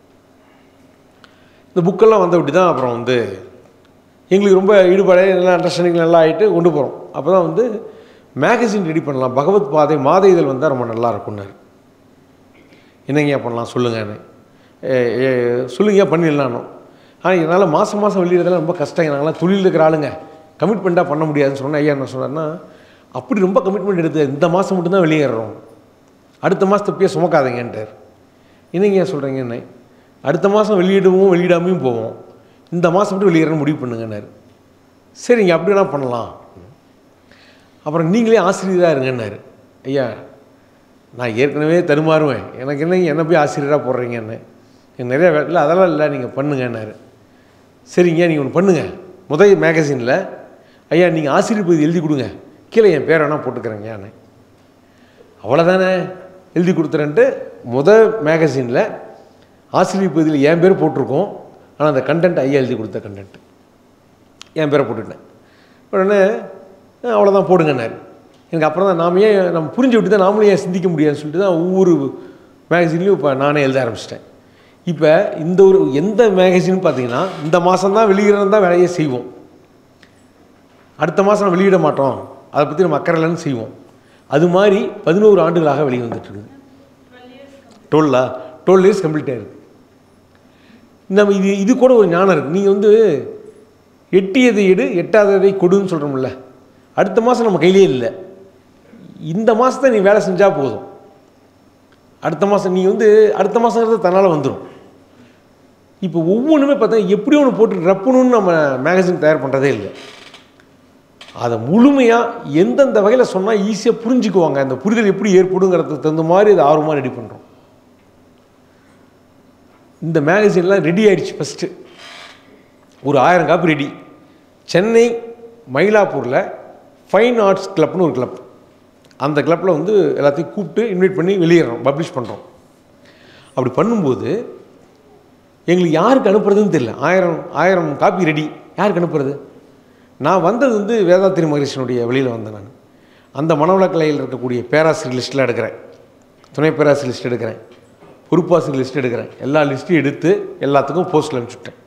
இந்த புக்கெல்லாம் வந்த விட்டு தான் அப்புறம் வந்து எங்களுக்கு ரொம்ப ஈடுபாடு நல்லா அண்டர்ஸ்டாண்டிங் நல்லா ஆகிட்டு கொண்டு போகிறோம் அப்போ தான் வந்து மேகசின் ரெடி பண்ணலாம் பகவத் பாதை மாத இதழ் வந்தால் ரொம்ப நல்லா இருக்கும்னாரு என்னங்கய்யா பண்ணலாம் சொல்லுங்கன்னு ஏ- ஏ- சொல்லுங்கய்யா பண்ணிடலான்னு ஆனால் என்னால் மாதம் மாதம் வெளியிடறதுலாம் ரொம்ப கஷ்டம் நாங்களாம் தொழில் இருக்கிற ஆளுங்க கமிட்மெண்ட்டாக பண்ண முடியாதுன்னு சொன்னேன் ஐயா என்ன சொன்னார்னா அப்படி ரொம்ப கமிட்மெண்ட் எடுத்து இந்த மாதம் மட்டும்தான் வெளியேறோம் அடுத்த மாதத்தை போய் சுமக்காதீங்கன்ட்டார் என்னங்கய்யா சொல்கிறீங்க என்ன அடுத்த மாதம் வெளியிடுவோம் வெளியிடாமையும் போவோம் இந்த மாதம் மட்டும் வெளியேறன்னு முடிவு பண்ணுங்கன்னாரு சரிங்க அப்படி வேணா பண்ணலாம் அப்புறம் நீங்களே ஆசிரியராக இருங்கன்னாரு ஐயா நான் ஏற்கனவே தடுமாறுவேன் எனக்கு என்ன என்ன போய் ஆசிரியராக போடுறீங்க என்ன எனக்கு நிறைய வே- இல்லை அதெல்லாம் இல்லை நீங்கள் பண்ணுங்கன்னாரு சரிங்க நீங்கள் ஒன்று பண்ணுங்கள் முதல் மேகசினில் ஐயா நீங்கள் ஆசிரியர் பகுதி எழுதி கொடுங்க கீழே என் பேர் வேணால் போட்டுக்கிறேங்க நான் அவ்வளோதானே எழுதி கொடுத்துறேன்ட்டு முதல் மேகசினில் ஆசிரியர் பகுதியில் என் பேர் போட்டிருக்கோம் ஆனால் அந்த கண்டென்ட் ஐயா எழுதி கொடுத்த கண்டென்ட் என் பேரை போட்டுட்டேன் உடனே "அஹ், அவ்வளோதான் போடுங்கன்னாரு எனக்கு அப்புறம் தான் நாம ஏன் நம்ம புரிஞ்சு விட்டு தான் நாமளும் ஏன் சிந்திக்க முடியாதுன்னு சொல்லிட்டு தான் ஒவ்வொரு மேகசின்லையும் இப்போ நானே எழுத ஆரம்பிச்சிட்டேன் இப்போ இந்த ஒரு எந்த மேகசின் பார்த்தீங்கன்னா இந்த மாதம் தான் வெளியிடணும் தான் வேலையே செய்வோம் அடுத்த மாதம் நம்ம வெளியிட மாட்டோம் அதை பற்றி நம்ம அக்கறை இல்லைன்னு செய்வோம் அது மாதிரி பதினோரு ஆண்டுகளாக வெளியே வந்துட்டுருக்குது டுவெல்லா டுவெல் இயர்ஸ் கம்ப்ளீட் ஆயிருக்கு நம்ம இது இது கூட ஒரு ஞானம் இருக்குது நீங்கள் வந்து எட்டியதை எடு எட்டாததை கொடுன்னு சொல்கிறோம்ல அடுத்த மாதம் நம்ம கையிலே இல்லை இந்த மாதத்தை நீ வேலை செஞ்சால் போதும் அடுத்த மாதம் நீ வந்து அடுத்த மாதங்கிறது தன்னால் வந்துடும் இப்போ ஒவ்வொன்றுமே பார்த்தா எப்படி ஒன்று போட்டு ரப்பணும்னு நம்ம மேகசின் தயார் பண்ணுறதே இல்லை அதை முழுமையாக எந்தெந்த வகையில் சொன்னால் ஈஸியாக புரிஞ்சுக்குவாங்க அந்த புரிதல் எப்படி ஏற்படுங்கிறதுக்கு தகுந்த மாதிரி அதை ஆர்வமாக ரெடி பண்ணுறோம் இந்த மேகசின்லாம் ரெடி ஆயிடுச்சு ஃபஸ்ட்டு ஒரு ஆயிரம் காப்பி ரெடி சென்னை மயிலாப்பூரில் ஃபைன் ஆர்ட்ஸ் கிளப்னு ஒரு கிளப் அந்த கிளப்பில் வந்து எல்லாத்தையும் கூப்பிட்டு இன்வைட் பண்ணி வெளியிடுறோம் பப்ளிஷ் பண்ணுறோம் அப்படி பண்ணும்போது எங்களுக்கு யாருக்கு அனுப்புறதுன்னு தெரியல ஆயிரம் ஆயிரம் காப்பி ரெடி யாருக்கு அனுப்புறது நான் வந்தது வந்து வேதாத்திரி மகரிஷனுடைய வெளியில் வந்தேன் நான் அந்த மனவளக்கலையில் இருக்கக்கூடிய பேராசிரியர் லிஸ்ட்டில் எடுக்கிறேன் துணை பேராசிரியர் லிஸ்ட் எடுக்கிறேன் பொறுப்பாசிரியர் லிஸ்ட் எடுக்கிறேன் எல்லா லிஸ்ட்டையும் எடுத்து எல்லாத்துக்கும் போஸ்ட்டில் அனுப்பிச்சுட்டேன்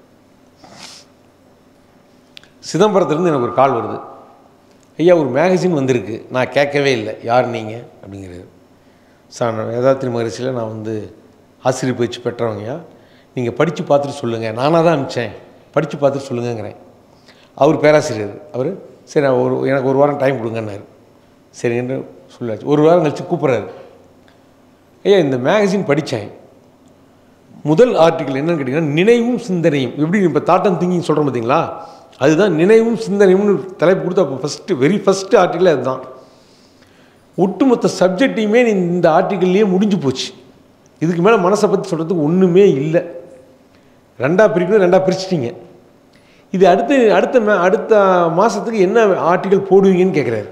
சிதம்பரத்துலேருந்து எனக்கு ஒரு கால் வருது ஐயா ஒரு மேகசின் வந்திருக்கு நான் கேட்கவே இல்லை யார் நீங்கள் அப்படிங்கிறது சார் நான் வேதாத்திரி மகரிஷியில் நான் வந்து ஆசிரியர் பயிற்சி பெற்றவங்கய்யா நீங்கள் படித்து பார்த்துட்டு சொல்லுங்கள் நானாக தான் அனுப்பிச்சேன் படித்து பார்த்துட்டு சொல்லுங்கங்கிறேன் அவர் பேராசிரியர் அவர் சரி நான் ஒரு எனக்கு ஒரு வாரம் டைம் கொடுங்கன்னாரு சரின்னு சொல்லாச்சு ஒரு வாரம் கழிச்சு கூப்பிட்றாரு ஐயா இந்த மேகசின் படித்தேன் முதல் ஆர்டிக்கல் என்னன்னு கேட்டிங்கன்னா நினைவும் சிந்தனையும் எப்படி இப்போ தாட்டம் திங்கிங் சொல்கிறோம் பார்த்தீங்களா அதுதான் நினைவும் சிந்தனையும்னு தலைப்பு கொடுத்து அப்போ ஃபஸ்ட்டு வெரி ஃபஸ்ட்டு ஆர்டிக்கல் அதுதான் ஒட்டுமொத்த சப்ஜெக்டையுமே நீ இந்த ஆர்டிக்கல்லையே முடிஞ்சு போச்சு இதுக்கு மேலே மனசை பற்றி சொல்கிறதுக்கு ஒன்றுமே இல்லை ரெண்டாக பிரிக்கணும் ரெண்டாக பிரிச்சிட்டிங்க இது அடுத்து அடுத்த மே- அடுத்த மாதத்துக்கு என்ன ஆர்டிக்கல் போடுவீங்கன்னு கேட்குறாரு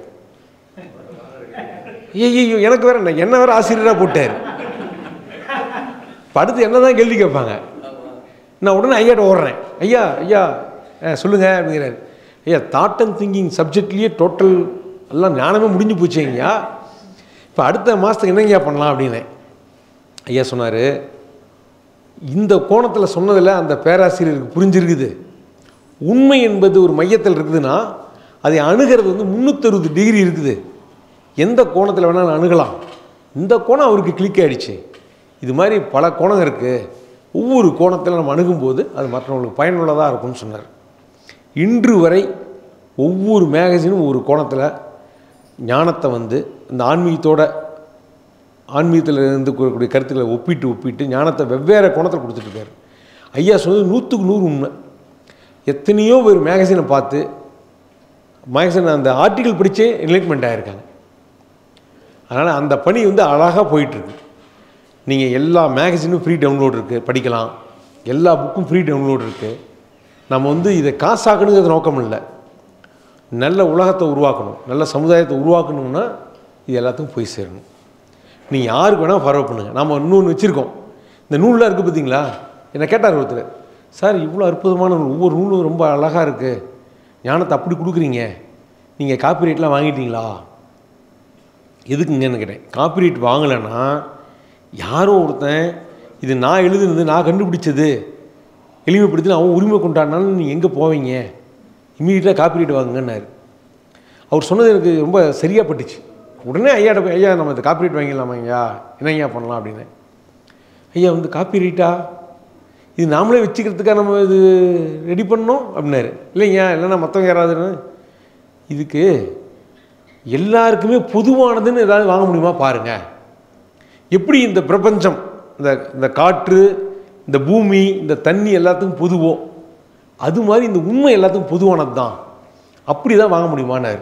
ஐயோ எனக்கு வேற என்ன என்ன வேற ஆசிரியராக போட்டார் இப்போ அடுத்து என்ன தான் கேள்வி கேட்பாங்க நான் உடனே ஐயாட்ட ஓடுறேன் ஐயா ஐயா அஹ், சொல்லுங்க அப்படிங்கிறாரு ஐயா தாட் அண்ட் திங்கிங் சப்ஜெக்ட்லேயே டோட்டல் எல்லாம் ஞானமே முடிஞ்சு போச்சு ஐயா இப்போ அடுத்த மாதத்துக்கு என்னங்கய்யா பண்ணலாம் அப்படின்னேன் ஐயா சொன்னார் இந்த கோணத்தில் சொன்னதில் அந்த பேராசிரியருக்கு புரிஞ்சிருக்குது உண்மை என்பது ஒரு மையத்தில் இருக்குதுன்னா அதை அணுகிறது வந்து முந்நூற்றறுபது டிகிரி இருக்குது எந்த கோணத்தில் வேணாலும் அணுகலாம் இந்த கோணம் அவருக்கு கிளிக் ஆயிடுச்சு இது மாதிரி பல கோணம் இருக்குது ஒவ்வொரு கோணத்தில் நம்ம அணுகும்போது அது மற்றவங்களுக்கு பயனுள்ளதாக இருக்கும்னு சொன்னார் இன்று வரை ஒவ்வொரு மேகசினும் ஒரு கோணத்தில் ஞானத்தை வந்து இந்த ஆன்மீகத்தோட ஆன்மீகத்தில் இருந்து கூறக்கூடிய கருத்துக்களை ஒப்பிட்டு ஒப்பிட்டு ஞானத்தை வெவ்வேறு கோணத்தில் கொடுத்துட்ருக்காரு ஐயா சொன்னது நூற்றுக்கு நூறு உண்மை எத்தனையோ பேர் மேகசினை பார்த்து மேகசின் அந்த ஆர்டிக்கல் படித்தே என்லைட்மெண்ட் ஆகிருக்காங்க அதனால் அந்த பணி வந்து அழகாக போயிட்டுருக்கு நீங்கள் எல்லா மேகசினும் ஃப்ரீ டவுன்லோட் இருக்குது படிக்கலாம் எல்லா புக்கும் ஃப்ரீ டவுன்லோட் இருக்குது நம்ம வந்து இதை காசாக்கணுங்கிறது நோக்கம் இல்லை நல்ல உலகத்தை உருவாக்கணும் நல்ல சமுதாயத்தை உருவாக்கணும்னா இது எல்லாத்துக்கும் போய் சேரணும் நீங்கள் யாருக்கு வேணால் ஃபார்வர்ட் பண்ணுங்கள் நாம் இன்னொன்று வச்சுருக்கோம் இந்த நூல்லாம் இருக்குது பார்த்தீங்களா என்னை கேட்டார் ஒருத்தர் சார் இவ்வளோ அற்புதமான நூல் ஒவ்வொரு நூலும் ரொம்ப அழகாக இருக்குது ஞானத்தை அப்படி கொடுக்குறீங்க நீங்கள் காப்பிரைட்லாம் வாங்கிட்டீங்களா எதுக்குங்கன்னு கேட்டேன் காப்பிரைட் வாங்கலைன்னா யாரோ ஒருத்தன் இது நான் எழுதுனது நான் கண்டுபிடிச்சது எளிமைப்படுத்தி அவன் உரிமை கொண்டாடினாலும் நீங்கள் எங்கே போவீங்க இம்மீடியட்டாக காப்பிரைட் வாங்குங்கன்னாரு அவர் சொன்னது எனக்கு ரொம்ப சரியாக பட்டுச்சு உடனே ஐயாட்ட போய் ஐயா நம்ம இந்த காப்பிரைட் வாங்கிடலாமா ஐயா என்ன ஐயா பண்ணலாம் அப்படின்னு ஐயா வந்து காப்பிரைட்டா இது நாமளே வச்சுக்கிறதுக்காக நம்ம இது ரெடி பண்ணோம் அப்படின்னாரு இல்லைங்க இல்லைன்னா மற்றவங்க யாராவதுன்னு இதுக்கு எல்லாருக்குமே பொதுவானதுன்னு ஏதாவது வாங்க முடியுமா பாருங்க எப்படி இந்த பிரபஞ்சம் இந்த இந்த காற்று இந்த பூமி இந்த தண்ணி எல்லாத்துக்கும் பொதுவோ அது மாதிரி இந்த உண்மை எல்லாத்துக்கும் பொதுவானது தான் அப்படி தான் வாங்க முடியுமான்னாரு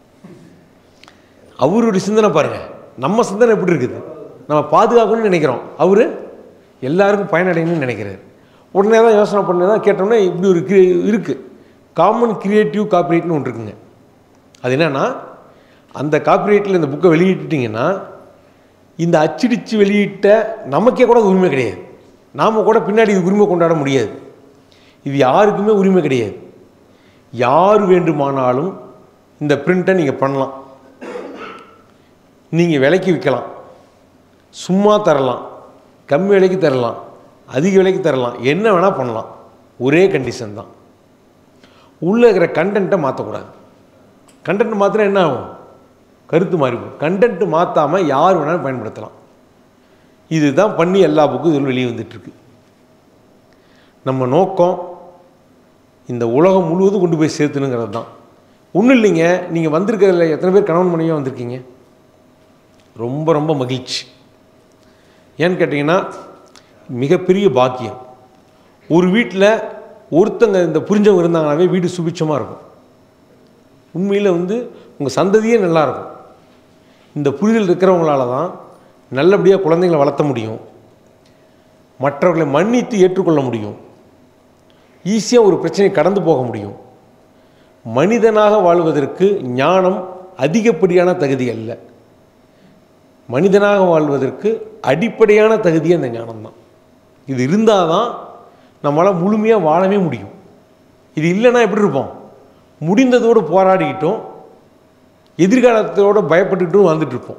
அவருடைய சிந்தனை பாருங்க நம்ம சிந்தனை எப்படி இருக்குது நம்ம பாதுகாக்கணும்னு நினைக்கிறோம் அவர் எல்லாருக்கும் பயனடையணும்னு நினைக்கிறாரு உடனே தான் யோசனை பண்ணி தான் கேட்டோம்னா இப்படி ஒரு கிரி இருக்குது காமன் கிரியேட்டிவ் காப்பிரைட்னு ஒன்று இருக்குங்க அது என்னன்னா அந்த காப்பிரைட்டில் இந்த புக்கை வெளியிட்டுட்டிங்கன்னா இந்த அச்சடித்து வெளியிட்ட நமக்கே கூட அது உரிமை கிடையாது நாம் கூட பின்னாடி இது உரிமை கொண்டாட முடியாது இது யாருக்குமே உரிமை கிடையாது யார் வேண்டுமானாலும் இந்த பிரிண்ட்டை நீங்கள் பண்ணலாம் நீங்கள் விலைக்கு விற்கலாம் சும்மா தரலாம் கம்மி விலைக்கு தரலாம் அதிக விலைக்கு தரலாம் என்ன வேணால் பண்ணலாம் ஒரே கண்டிஷன் தான் உள்ளே இருக்கிற கண்டென்ட்டை மாற்றக்கூடாது கண்டென்ட் மாத்திரம் என்ன ஆகும் கருத்து மாறிப்போம் கண்டென்ட் மாற்றாமல் யார் வேணாலும் பயன்படுத்தலாம் இதுதான் பண்ணி எல்லா புக்கும் இதில் வெளியே வந்துட்டுருக்கு நம்ம நோக்கம் இந்த உலகம் முழுவதும் கொண்டு போய் சேர்த்துணுங்கிறது தான் ஒன்றும் இல்லைங்க நீங்கள் வந்திருக்கிறதுல எத்தனை பேர் கணவன் மனைவியாக வந்திருக்கீங்க ரொம்ப ரொம்ப மகிழ்ச்சி ஏன்னு கேட்டிங்கன்னா மிகப்பெரிய பாக்கியம் ஒரு வீட்டில் ஒருத்தங்க இந்த புரிஞ்சவங்க இருந்தாங்கனாவே வீடு சுபிட்சமாக இருக்கும் உண்மையில் வந்து உங்கள் சந்ததியே நல்லா இருக்கும் இந்த புரிதல் இருக்கிறவங்களால தான் நல்லபடியாக குழந்தைங்களை வளர்த்த முடியும் மற்றவர்களை மன்னித்து ஏற்றுக்கொள்ள முடியும் ஈஸியாக ஒரு பிரச்சனையை கடந்து போக முடியும் மனிதனாக வாழ்வதற்கு ஞானம் அதிகப்படியான தகுதி அல்ல மனிதனாக வாழ்வதற்கு அடிப்படையான தகுதி அந்த ஞானம் தான் இது இருந்தால் தான் நம்மளால் முழுமையாக வாழவே முடியும் இது இல்லைன்னா எப்படி இருப்போம் முடிந்ததோடு போராடிக்கிட்டோம் எதிர்காலத்தோடு பயப்பட்டுக்கிட்டும் வாழ்ந்துட்டு இருப்போம்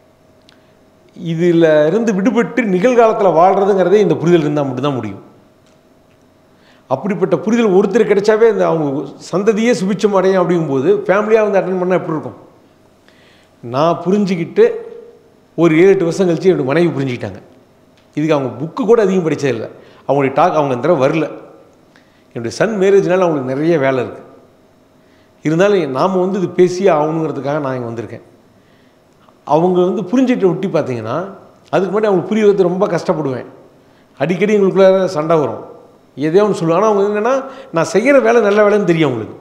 இதில் இருந்து விடுபட்டு நிகழ்காலத்தில் வாழ்கிறதுங்கிறதே இந்த புரிதல் இருந்தால் மட்டும்தான் முடியும் அப்படிப்பட்ட புரிதல் ஒருத்தர் கிடைச்சாவே இந்த அவங்க சந்ததியே சுபிச்சம் அடையும் அப்படிங்கும்போது ஃபேமிலியாக வந்து அட்டன் பண்ணால் எப்படி இருக்கும் நான் புரிஞ்சுக்கிட்டு ஒரு ஏழு எட்டு வருஷம் கழிச்சு என்னோட மனைவி புரிஞ்சுக்கிட்டாங்க இதுக்கு அவங்க புக்கு கூட அதிகம் படித்தது இல்லை அவங்களுடைய டாக் அவங்க இந்த தடவை வரல என்னுடைய சன் மேரேஜ்னால அவங்களுக்கு நிறைய வேலை இருக்குது இருந்தாலும் நாம் வந்து இது பேசியே ஆகணுங்கிறதுக்காக நான் இங்கே வந்திருக்கேன் அவங்க வந்து புரிஞ்சுட்டு ஒட்டி பார்த்தீங்கன்னா அதுக்கு முன்னாடி அவங்களுக்கு புரிய வைத்து ரொம்ப கஷ்டப்படுவேன் அடிக்கடி எங்களுக்குள்ள சண்டை வரும் எதையோ ஒன்று சொல்லுவாங்க ஆனால் அவங்க என்னென்னா நான் செய்கிற வேலை நல்ல வேலைன்னு தெரியும் அவங்களுக்கு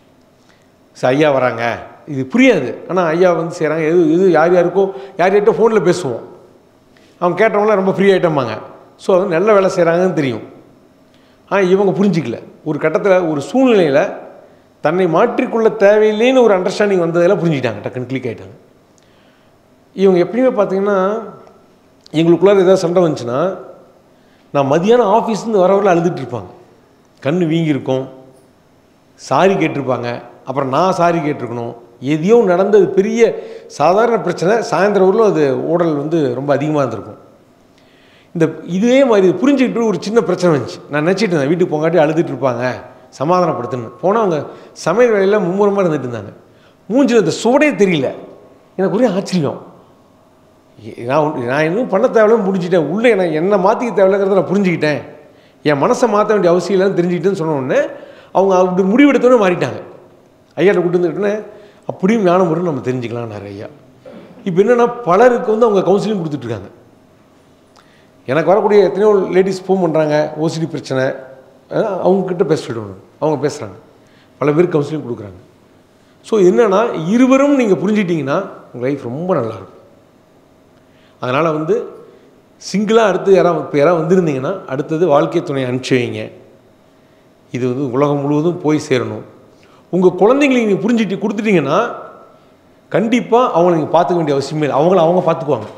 சரி ஐயா வராங்க இது புரியாது ஆனால் ஐயா வந்து செய்கிறாங்க எது எது யார் யாருக்கோ யார் யார்கிட்ட ஃபோனில் பேசுவோம் அவங்க கேட்டவங்களாம் ரொம்ப ஃப்ரீ ஆகிட்டோம்பாங்க ஸோ அது நல்ல வேலை செய்கிறாங்கன்னு தெரியும் ஆனால் இவங்க புரிஞ்சிக்கல ஒரு கட்டத்தில் ஒரு சூழ்நிலையில் தன்னை மாற்றிக்கொள்ள தேவையில்லைன்னு ஒரு அண்டர்ஸ்டாண்டிங் வந்ததில் புரிஞ்சுக்கிட்டாங்க டக்குன்னு கிளிக் ஆகிட்டாங்க இவங்க எப்பயுமே பார்த்தீங்கன்னா எங்களுக்குள்ளார ஏதாவது சண்டை வந்துச்சுன்னா நான் மதியானம் ஆஃபீஸ்லேருந்து வரவரில் அழுதுட்டு இருப்பாங்க கண் வீங்கியிருக்கும் சாரி கேட்டிருப்பாங்க அப்புறம் நான் சாரி கேட்டிருக்கணும் எதையோ நடந்தது பெரிய சாதாரண பிரச்சனை சாயந்தரம் வரலும் அது ஓடல் வந்து ரொம்ப அதிகமாக இருந்திருக்கும் இந்த இதே மாதிரி இது புரிஞ்சுக்கிட்டு ஒரு சின்ன பிரச்சனை வந்துச்சு நான் நினச்சிட்டு இருந்தேன் வீட்டுக்கு போங்காட்டி அழுதுட்டு இருப்பாங்க சமாதானப்படுத்தணும் போனால் அவங்க சமையல் வேலையில் மும்முரமாக இருந்துட்டு இருந்தாங்க மூஞ்சில் அந்த சுவடே தெரியல எனக்கு ஒரே ஆச்சரியம் ஏ- நான் ஒண்ணு- நான் இன்னும் பண்ண தேவையில்ல முடிஞ்சிட்டேன் உள்ளே நான் என்ன மாற்றிக்க தேவையில்லைங்கிறத நான் புரிஞ்சுக்கிட்டேன் என் மனசை மாற்ற வேண்டிய அவசியம் இல்லைன்னு தெரிஞ்சுக்கிட்டேன்னு சொன்ன உடனே அவங்க அப்படி முடிவெடுத்தோன்னே மாறிட்டாங்க ஐயாட்ட கூட்டு வந்துக்கிட்டே அப்படியும் ஞானம் வரும் நம்ம தெரிஞ்சுக்கலாம்னாரு ஐயா இப்போ என்னென்னா பலருக்கு வந்து அவங்க கவுன்சிலிங் கொடுத்துட்ருக்காங்க எனக்கு வரக்கூடிய எத்தனையோ லேடிஸ் ஃபோன் பண்ணுறாங்க ஓசிடி பிரச்சனை அஹ் அவங்கக்கிட்ட பேச சொல்லிடுவாங்க அவங்க பேசுகிறாங்க பல பேர் கவுன்சிலிங் கொடுக்குறாங்க ஸோ என்னென்னா இருவரும் நீங்கள் புரிஞ்சிட்டிங்கன்னா உங்கள் லைஃப் ரொம்ப நல்லாயிருக்கும் அதனால் வந்து சிங்கிளாக அடுத்து யாராவது இப்போ யாராவது வந்திருந்தீங்கன்னா அடுத்தது வாழ்க்கை துணை அனுப்பிச்சி வைங்க இது வந்து உலகம் முழுவதும் போய் சேரணும் உங்கள் குழந்தைங்களை நீங்கள் புரிஞ்சுட்டு கொடுத்துட்டீங்கன்னா கண்டிப்பாக அவங்கள நீங்கள் பார்த்துக்க வேண்டிய அவசியமே இல்லை அவங்கள அவங்க பார்த்துக்குவாங்க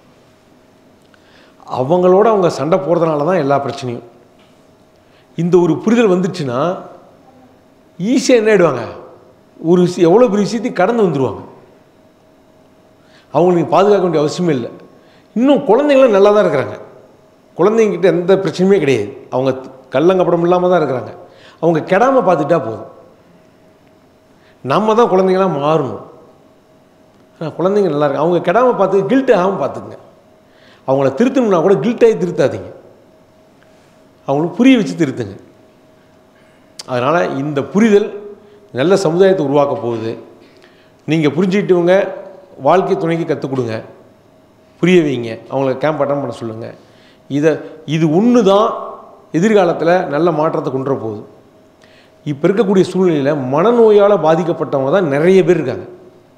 அவங்களோட அவங்க சண்டை போடுறதுனால தான் எல்லா பிரச்சனையும் இந்த ஒரு புரிதல் வந்துச்சுன்னா ஈஸியாக என்ன ஆயிடுவாங்க ஒரு விஷயம் எவ்வளோ பெரிய விஷயத்தையும் கடந்து வந்துடுவாங்க அவங்களுக்கு பாதுகாக்க வேண்டிய அவசியமே இல்லை இன்னும் குழந்தைங்களும் நல்லா தான் இருக்கிறாங்க குழந்தைங்கிட்ட எந்த பிரச்சனையுமே கிடையாது அவங்க கள்ளங்கப்படம் இல்லாமல் தான் இருக்கிறாங்க அவங்க கெடாமல் பார்த்துட்டா போதும் நம்ம தான் குழந்தைங்களாம் மாறணும் ஆனா, குழந்தைங்க நல்லா இருக்கு அவங்க கெடாமல் பார்த்து கில்ட் ஆகாமல் பார்த்துக்குங்க அவங்கள திருத்தணும்னா கூட கில்ட்டாகி திருத்தாதீங்க அவங்களுக்கு புரிய வச்சு திருத்துங்க அதனால் இந்த புரிதல் நல்ல சமுதாயத்தை உருவாக்க போகுது நீங்கள் புரிஞ்சுக்கிட்டவங்க வாழ்க்கை துணைக்கு கற்றுக் கொடுங்க புரிய வைங்க அவங்கள கேம்ப் அட்டன் பண்ண சொல்லுங்கள் இதை இது ஒன்று தான் எதிர்காலத்தில் நல்ல மாற்றத்தை கொண்டு வர போகுது இப்போ இருக்கக்கூடிய சூழ்நிலையில் மனநோயால் பாதிக்கப்பட்டவங்க தான் நிறைய பேர் இருக்காங்க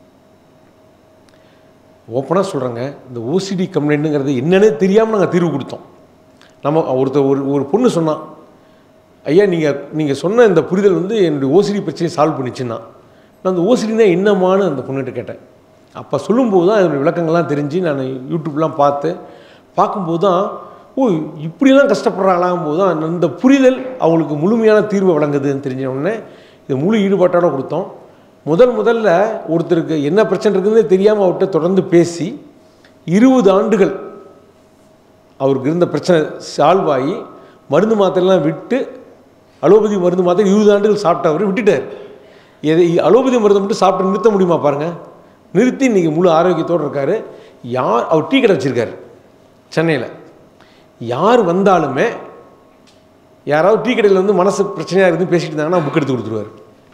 ஓப்பனாக சொல்கிறேங்க இந்த ஓசிடி கம்ப்ளைண்ட்டுங்கிறது என்னன்னே தெரியாமல் நாங்கள் தீர்வு கொடுத்தோம் நம்ம ஒருத்தர் ஒரு ஒரு பொண்ணு சொன்னான் ஐயா நீங்கள் நீங்கள் சொன்ன இந்த புரிதல் வந்து என்னுடைய ஓசிடி பிரச்சனையை சால்வ் பண்ணிச்சுன்னா நான் அந்த ஓசிடினா என்னமான்னு அந்த பொண்ணுகிட்ட கேட்டேன் அப்போ சொல்லும்போது தான் அதனுடைய விளக்கங்கள்லாம் தெரிஞ்சு நான் யூடியூப்லாம் பார்த்து பார்க்கும்போது தான் ஓ இப்படிலாம் கஷ்டப்படுறாங்களாகும் போது தான் இந்த புரிதல் அவங்களுக்கு முழுமையான தீர்வை வழங்குதுன்னு தெரிஞ்ச உடனே இது முழு ஈடுபாட்டோட கொடுத்தோம் முதல் முதல்ல ஒருத்தருக்கு என்ன பிரச்சனை இருக்குதுன்னே தெரியாமல் அவர்கிட்ட தொடர்ந்து பேசி இருபது ஆண்டுகள் அவருக்கு இருந்த பிரச்சனை சால்வ் ஆகி மருந்து மாத்திரைலாம் விட்டு அலோபதி மருந்து மாத்திரை இருபது ஆண்டுகள் சாப்பிட்டவர் விட்டுட்டார் எதை அலோபதி மருந்து மட்டும் சாப்பிட்டு நிறுத்த முடியுமா பாருங்கள் நிறுத்தி இன்றைக்கி முழு ஆரோக்கியத்தோடு இருக்கார் யார் அவர் டீ கடை வச்சுருக்காரு சென்னையில் யார் வந்தாலுமே யாராவது டீ கடையில் வந்து மனசு பிரச்சனையாக இருந்து பேசிட்டு இருந்தாங்கன்னா புக் எடுத்து கொடுத்துருவார்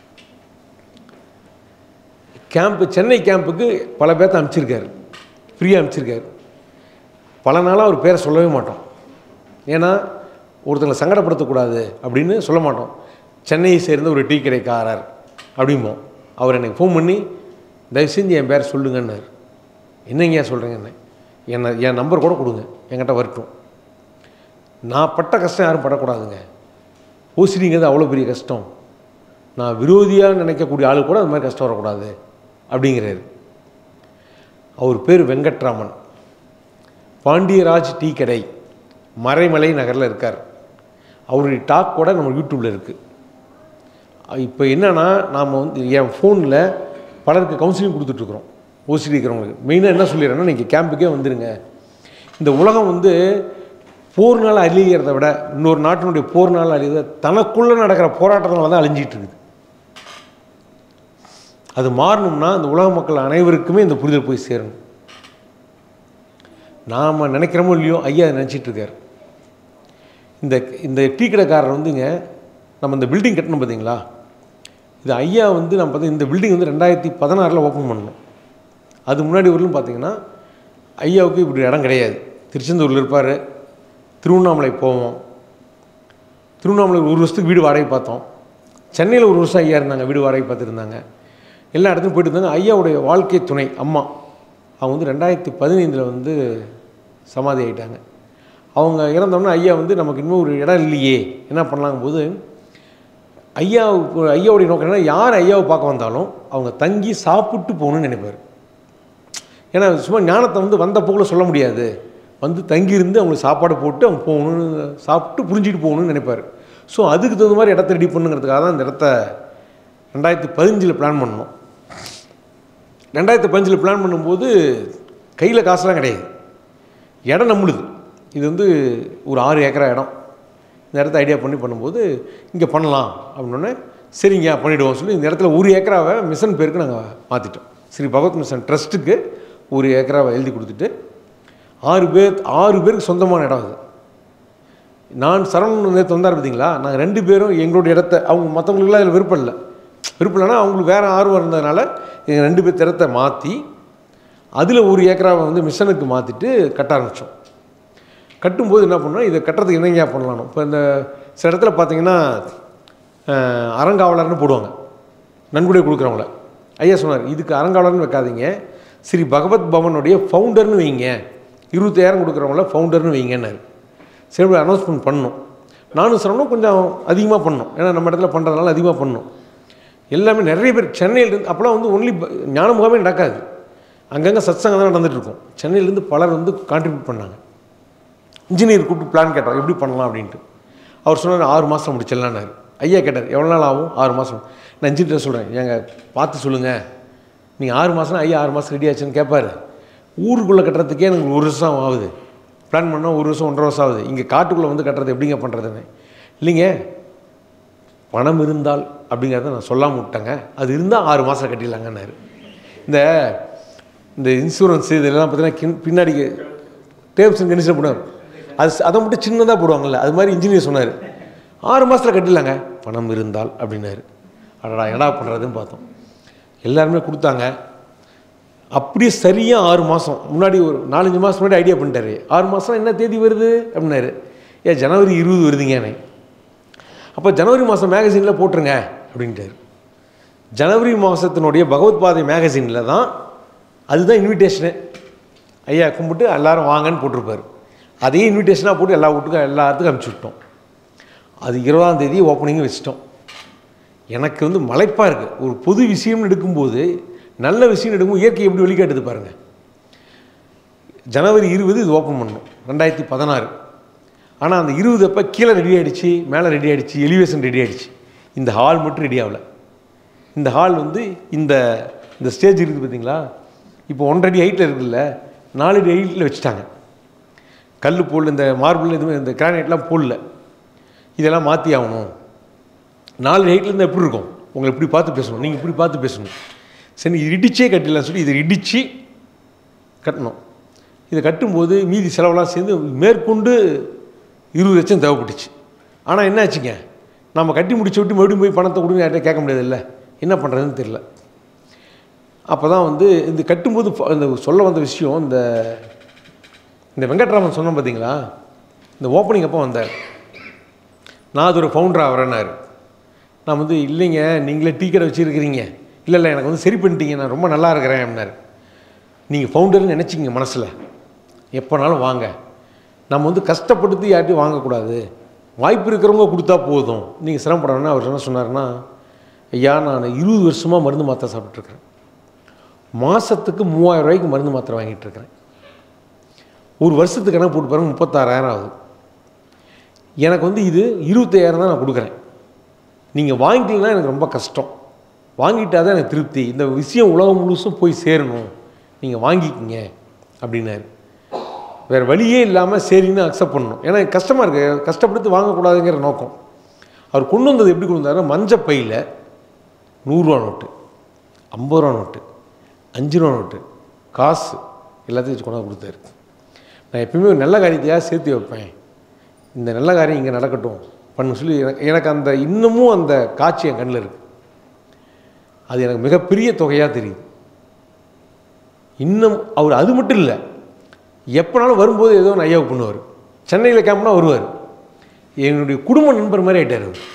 கேம்ப்பு சென்னை கேம்புக்கு பல பேர்த்த அனுப்பிச்சிருக்காரு ஃப்ரீயாக அனுப்பிச்சிருக்காரு பல நாளாக அவர் பேரை சொல்லவே மாட்டோம் ஏன்னா ஒருத்தங்களை சங்கடப்படுத்தக்கூடாது அப்படின்னு சொல்ல மாட்டோம் சென்னையை சேர்ந்த ஒரு டீ கடைக்காரர் அப்படிம்போம் அவர் எனக்கு ஃபோன் பண்ணி தயவு செஞ்சு என் பேரை சொல்லுங்கன்னார் என்னங்கய்யா சொல்கிறீங்க என்ன என்னை என் நம்பர் கூட கொடுங்க என்கிட்ட வரட்டும் நான் பட்ட கஷ்டம் யாரும் படக்கூடாதுங்க ஓசிடிங்கிறது அவ்வளோ பெரிய கஷ்டம் நான் விரோதியாக நினைக்கக்கூடிய ஆளு கூட அது மாதிரி கஷ்டம் வரக்கூடாது அப்படிங்கிறாரு அவர் பேர் வெங்கட்ராமன் பாண்டியராஜ் டீ கடை மறைமலை நகரில் இருக்கார் அவருடைய டாக் கூட நம்ம யூடியூப்பில் இருக்குது இப்போ என்னென்னா நாம் வந்து என் ஃபோனில் பலருக்கு கவுன்சிலிங் கொடுத்துட்ருக்குறோம் ஓசிடி இருக்கிறவங்களுக்கு மெயினாக என்ன சொல்லிடுறேன்னா நீங்கள் கேம்புக்கே வந்துடுங்க இந்த உலகம் வந்து போர்னால் அழிகிறத விட இன்னொரு நாட்டினுடைய போர்னால் அழிகிறத தனக்குள்ளே நடக்கிற போராட்டத்தினால தான் அழிஞ்சிட்டு இருக்குது அது மாறணும்னா இந்த உலக மக்கள் அனைவருக்குமே இந்த புரிதல் போய் சேரணும் நாம் நினைக்கிறோமோ இல்லையோ ஐயா அதை நினச்சிட்டு இருக்கார் இந்த இந்த டீ கடைக்காரர் வந்துங்க நம்ம இந்த பில்டிங் கட்டணும் பார்த்தீங்களா இது ஐயா வந்து நம்ம பார்த்து இந்த பில்டிங் வந்து ரெண்டாயிரத்தி பதினாறில் ஓப்பன் பண்ணோம் அது முன்னாடி வரலும் பார்த்தீங்கன்னா ஐயாவுக்கு இப்படி இடம் கிடையாது திருச்செந்தூரில் இருப்பார் திருவண்ணாமலை போவோம் திருவண்ணாமலை ஒரு வருஷத்துக்கு வீடு வாடகை பார்த்தோம் சென்னையில் ஒரு வருஷம் ஐயா இருந்தாங்க வீடு வாடகை பார்த்துருந்தாங்க எல்லா இடத்துலையும் போயிட்டு இருந்தாங்க ஐயாவுடைய வாழ்க்கை துணை அம்மா அவங்க வந்து ரெண்டாயிரத்தி பதினைந்தில் வந்து சமாதி ஆயிட்டாங்க அவங்க இறந்தோடனே ஐயா வந்து நமக்கு இன்னும் ஒரு இடம் இல்லையே என்ன பண்ணலாங்கும் போது ஐயாவுக்கு ஐயாவுடைய நோக்கம் என்னன்னா யார் ஐயாவை பார்க்க வந்தாலும் அவங்க தங்கி சாப்பிட்டு போகணும்னு நினைப்பார் ஏன்னா சும்மா ஞானத்தை வந்து வந்த போக்கில் சொல்ல முடியாது வந்து தங்கியிருந்து அவங்களுக்கு சாப்பாடு போட்டு அவங்க போகணும்னு சாப்பிட்டு புரிஞ்சுட்டு போகணும்னு நினைப்பார் ஸோ அதுக்கு தகுந்த மாதிரி இடத்த ரெடி பண்ணுங்கிறதுக்காக தான் இந்த இடத்த ரெண்டாயிரத்தி பதினஞ்சில் பிளான் பண்ணோம் ரெண்டாயிரத்தி பதினஞ்சில் பிளான் பண்ணும்போது கையில் காசுலாம் கிடையாது இடம் நம்மளுது இது வந்து ஒரு ஆறு ஏக்கரா இடம் இந்த இடத்த ஐடியா பண்ணி பண்ணும்போது இங்கே பண்ணலாம் அப்படின்னோடனே சரிங்க பண்ணிவிடுவோம் சொல்லி இந்த இடத்துல ஒரு ஏக்கராவை மிஷன் பேருக்கு நாங்கள் மாற்றிட்டோம் ஸ்ரீ பகவத் மிஷன் ட்ரஸ்ட்டுக்கு ஒரு ஏக்கராவை எழுதி கொடுத்துட்டு ஆறு பேர் ஆறு பேருக்கு சொந்தமான இடம் அது நான் சரவணன் நேற்று வந்தார் பார்த்தீங்களா நாங்கள் ரெண்டு பேரும் எங்களுடைய இடத்த அவங்க மற்றவங்களுக்குலாம் அதில் விருப்பம் இல்லை விருப்பம் இல்லைன்னா அவங்களுக்கு வேறு ஆர்வம் இருந்ததுனால எங்கள் ரெண்டு பேர் இடத்த மாற்றி அதில் ஒரு ஏக்கராவை வந்து மிஷனுக்கு மாற்றிட்டு கட்ட ஆரம்பித்தோம் கட்டும்போது என்ன பண்ணோம் இதை கட்டுறதுக்கு என்னங்கயா பண்ணலாம் இப்போ இந்த சில இடத்துல பார்த்தீங்கன்னா அஹ், அறங்காவலர்னு போடுவாங்க நன்கொடை கொடுக்குறவங்கள ஐயா சொன்னார் இதுக்கு அறங்காவலர்னு வைக்காதீங்க ஸ்ரீ பகவத் பவனுடைய ஃபவுண்டர்னு வைங்க இருபத்தாயிரம் கொடுக்குறவங்கள ஃபவுண்டர்னு வைங்கன்னாரு சரி அனௌன்ஸ்மெண்ட் பண்ணோம் நானும் சொன்னோம் கொஞ்சம் அதிகமாக பண்ணோம் ஏன்னா நம்ம இடத்துல பண்ணுறதுனால அதிகமாக பண்ணோம் எல்லாமே நிறைய பேர் சென்னையிலேருந்து அப்போலாம் வந்து ஒன்லி ஞான முகாமே நடக்காது அங்கங்கே சத்சங்கம் தான் நடந்துட்டு இருக்கும் சென்னையிலேருந்து பலர் வந்து கான்ட்ரிபியூட் பண்ணாங்க இன்ஜினியர் கூப்பிட்டு பிளான் கேட்டோம் எப்படி பண்ணலாம் அப்படின்ட்டு அவர் சொன்னார் ஆறு மாதம் முடிச்சிடலான்னாரு ஐயா கேட்டார் எவ்வளோ நாள் ஆகும் ஆறு மாதம் நான் இன்ஜினியர் சொல்கிறேன் ஏங்க பார்த்து சொல்லுங்கள் நீங்கள் ஆறு மாதம் ஐயா ஆறு மாதம் ரெடி ஆச்சுன்னு கேட்பாரு ஊருக்குள்ளே கட்டுறதுக்கே எனக்கு ஒரு வருஷம் ஆகுது பிளான் பண்ணால் ஒரு வருஷம் ஒன்றரை வருஷம் ஆகுது இங்கே காட்டுக்குள்ளே வந்து கட்டுறது எப்படிங்க பண்ணுறதுன்னு இல்லைங்க பணம் இருந்தால் அப்படிங்கிறத நான் சொல்லாமல் விட்டேங்க அது இருந்தால் ஆறு மாதம் கட்டிடலாங்கன்னாரு இந்த இந்த இன்சூரன்ஸ் இதெல்லாம் பார்த்தீங்கன்னா கின்- பின்னாடி டேப்ஸ் அண்ட் கண்டிஷன் போடுவாங்க அது ச- அதை மட்டும் சின்னதாக போடுவாங்கல்ல அது மாதிரி இன்ஜினியர் சொன்னார் ஆறு மாதத்தில் கட்டிடலாங்க பணம் இருந்தால் அப்படின்னாரு அடடா என்னடா பண்ணுறதுன்னு பார்த்தோம் எல்லாருமே கொடுத்தாங்க அப்படியே சரியாக ஆறு மாதம் முன்னாடி ஒரு நாலஞ்சு மாதம் முன்னாடி ஐடியா பண்ணிட்டாரு ஆறு மாதம் என்ன தேதி வருது அப்படின்னாரு ஏன் ஜனவரி இருபது வருதுங்கண்ணே அப்போ ஜனவரி மாதம் மேகசினில் போட்டுருங்க அப்படின்ட்டாரு ஜனவரி மாதத்தினுடைய பகவத் பாதை மேகசினில் தான் அதுதான் இன்விடேஷனு ஐயா கும்பிட்டு எல்லாரும் வாங்கன்னு போட்டிருப்பாரு அதே இன்விடேஷனாக போட்டு எல்லா வீட்டுக்கும் எல்லாத்துக்கும் அனுப்பிச்சி விட்டோம் அது இருபதாம் தேதி ஓப்பனிங் வச்சிட்டோம் எனக்கு வந்து மலைப்பாக இருக்குது ஒரு பொது விஷயம்னு எடுக்கும்போது நல்ல விஷயம் எடுக்கும்போது இயற்கை எப்படி வெளிக்காட்டுது பாருங்கள் ஜனவரி இருபது இது ஓப்பன் பண்ணோம் ரெண்டாயிரத்தி பதினாறு ஆனால் அந்த இருபது அப்போ கீழே ரெடி ஆகிடுச்சு மேலே ரெடி ஆகிடுச்சு எலிவேஷன் ரெடி ஆகிடுச்சு இந்த ஹால் மட்டும் ரெடி ஆகல இந்த ஹால் வந்து இந்த இந்த ஸ்டேஜ் இருக்குது பார்த்தீங்களா இப்போ ஒன்றரை அடி ஹைட்டில் இருக்குல்ல நாலு அடி ஹைட்டில் வச்சுட்டாங்க கல் போடல இந்த மார்பிள் எதுவுமே இந்த கிரானைட்லாம் போடல இதெல்லாம் மாற்றி ஆகணும் நாலு ஹைட்டில் இருந்தால் எப்படி இருக்கும் உங்களை இப்படி பார்த்து பேசணும் நீங்கள் இப்படி பார்த்து பேசணும் சரி இது இடிச்சே கட்டிடலாம் சொல்லி இதை இடித்து கட்டணும் இதை கட்டும்போது மீதி செலவெல்லாம் சேர்ந்து மேற்கொண்டு இருபது லட்சம் தேவைப்பட்டுச்சு ஆனால் என்ன ஆச்சுங்க நம்ம கட்டி முடிச்சு விட்டு மறுபடியும் போய் பணத்தை கொடுங்க யார்கிட்ட கேட்க முடியாதுல்ல என்ன பண்ணுறதுன்னு தெரில அப்போ தான் வந்து இந்த கட்டும்போது ப- இந்த சொல்ல வந்த விஷயம் இந்த இந்த வெங்கட்ராமன் சொன்னோம் பார்த்தீங்களா இந்த ஓப்பனிங் அப்போ வந்தார் நான் அது ஒரு ஃபவுண்டர் ஆகிறேன்னாரு நான் வந்து இல்லைங்க நீங்களே டீ கடை வச்சுருக்கிறீங்க இல்லை இல்லை எனக்கு வந்து சரி பண்ணிட்டீங்க நான் ரொம்ப நல்லா இருக்கிறேன் அப்படின்னாரு நீங்கள் ஃபவுண்டர்னு நினச்சிங்க மனசில் எப்போனாலும் வாங்க நம்ம வந்து கஷ்டப்படுத்தி யார்ட்டையும் வாங்கக்கூடாது வாய்ப்பு இருக்கிறவங்க கொடுத்தா போதும் நீங்கள் சிரமப்படணும்னா அவர் என்ன சொன்னார்னா ஐயா நான் இருபது வருஷமாக மருந்து மாத்திரை சாப்பிட்ருக்கிறேன் மாதத்துக்கு மூவாயிரம் ரூபாய்க்கு மருந்து மாத்திரை வாங்கிட்டு இருக்கிறேன் ஒரு வருஷத்துக்கு கணக்கு போட்டு பாருங்க முப்பத்தாறாயிரம் ஆகுது எனக்கு வந்து இது இருபத்தாயிரம் தான் நான் கொடுக்குறேன் நீங்கள் வாங்கிட்டீங்கன்னா எனக்கு ரொம்ப கஷ்டம் வாங்கிட்டா தான் எனக்கு திருப்தி இந்த விஷயம் உலகம் முழுசும் போய் சேரணும் நீங்கள் வாங்கிக்கிங்க அப்படின்னாரு வேறு வழியே இல்லாமல் சரின்னு அக்செப்ட் பண்ணணும் ஏன்னா எனக்கு கஷ்டமாக இருக்குது கஷ்டப்படுத்தி வாங்கக்கூடாதுங்கிற நோக்கம் அவர் கொண்டு வந்தது எப்படி கொண்டு வந்தாருன்னா மஞ்சள் பையில் நூறுரூவா நோட்டு ஐம்பது ரூபா நோட்டு அஞ்சு ரூபா நோட்டு காசு எல்லாத்தையும் வச்சு கொண்டாந்து கொடுத்தாரு நான் எப்பயுமே ஒரு நல்ல காரியத்தையாக சேர்த்து வைப்பேன் இந்த நல்ல காரியம் இங்கே நடக்கட்டும் பண்ணு சொல்லி எனக்கு எனக்கு அந்த இன்னமும் அந்த காட்சி என் கண்ணில் இருக்குது அது எனக்கு மிகப்பெரிய தொகையாக தெரியுது இன்னும் அவர் அது மட்டும் இல்லை எப்போனாலும் வரும்போது ஏதோ ஒன்று ஐயாவுக்கு பண்ணுவார் சென்னையில் கேம்ப்னா வருவார் என்னுடைய குடும்ப நண்பர் மாதிரி ஆயிட்டார் அவர்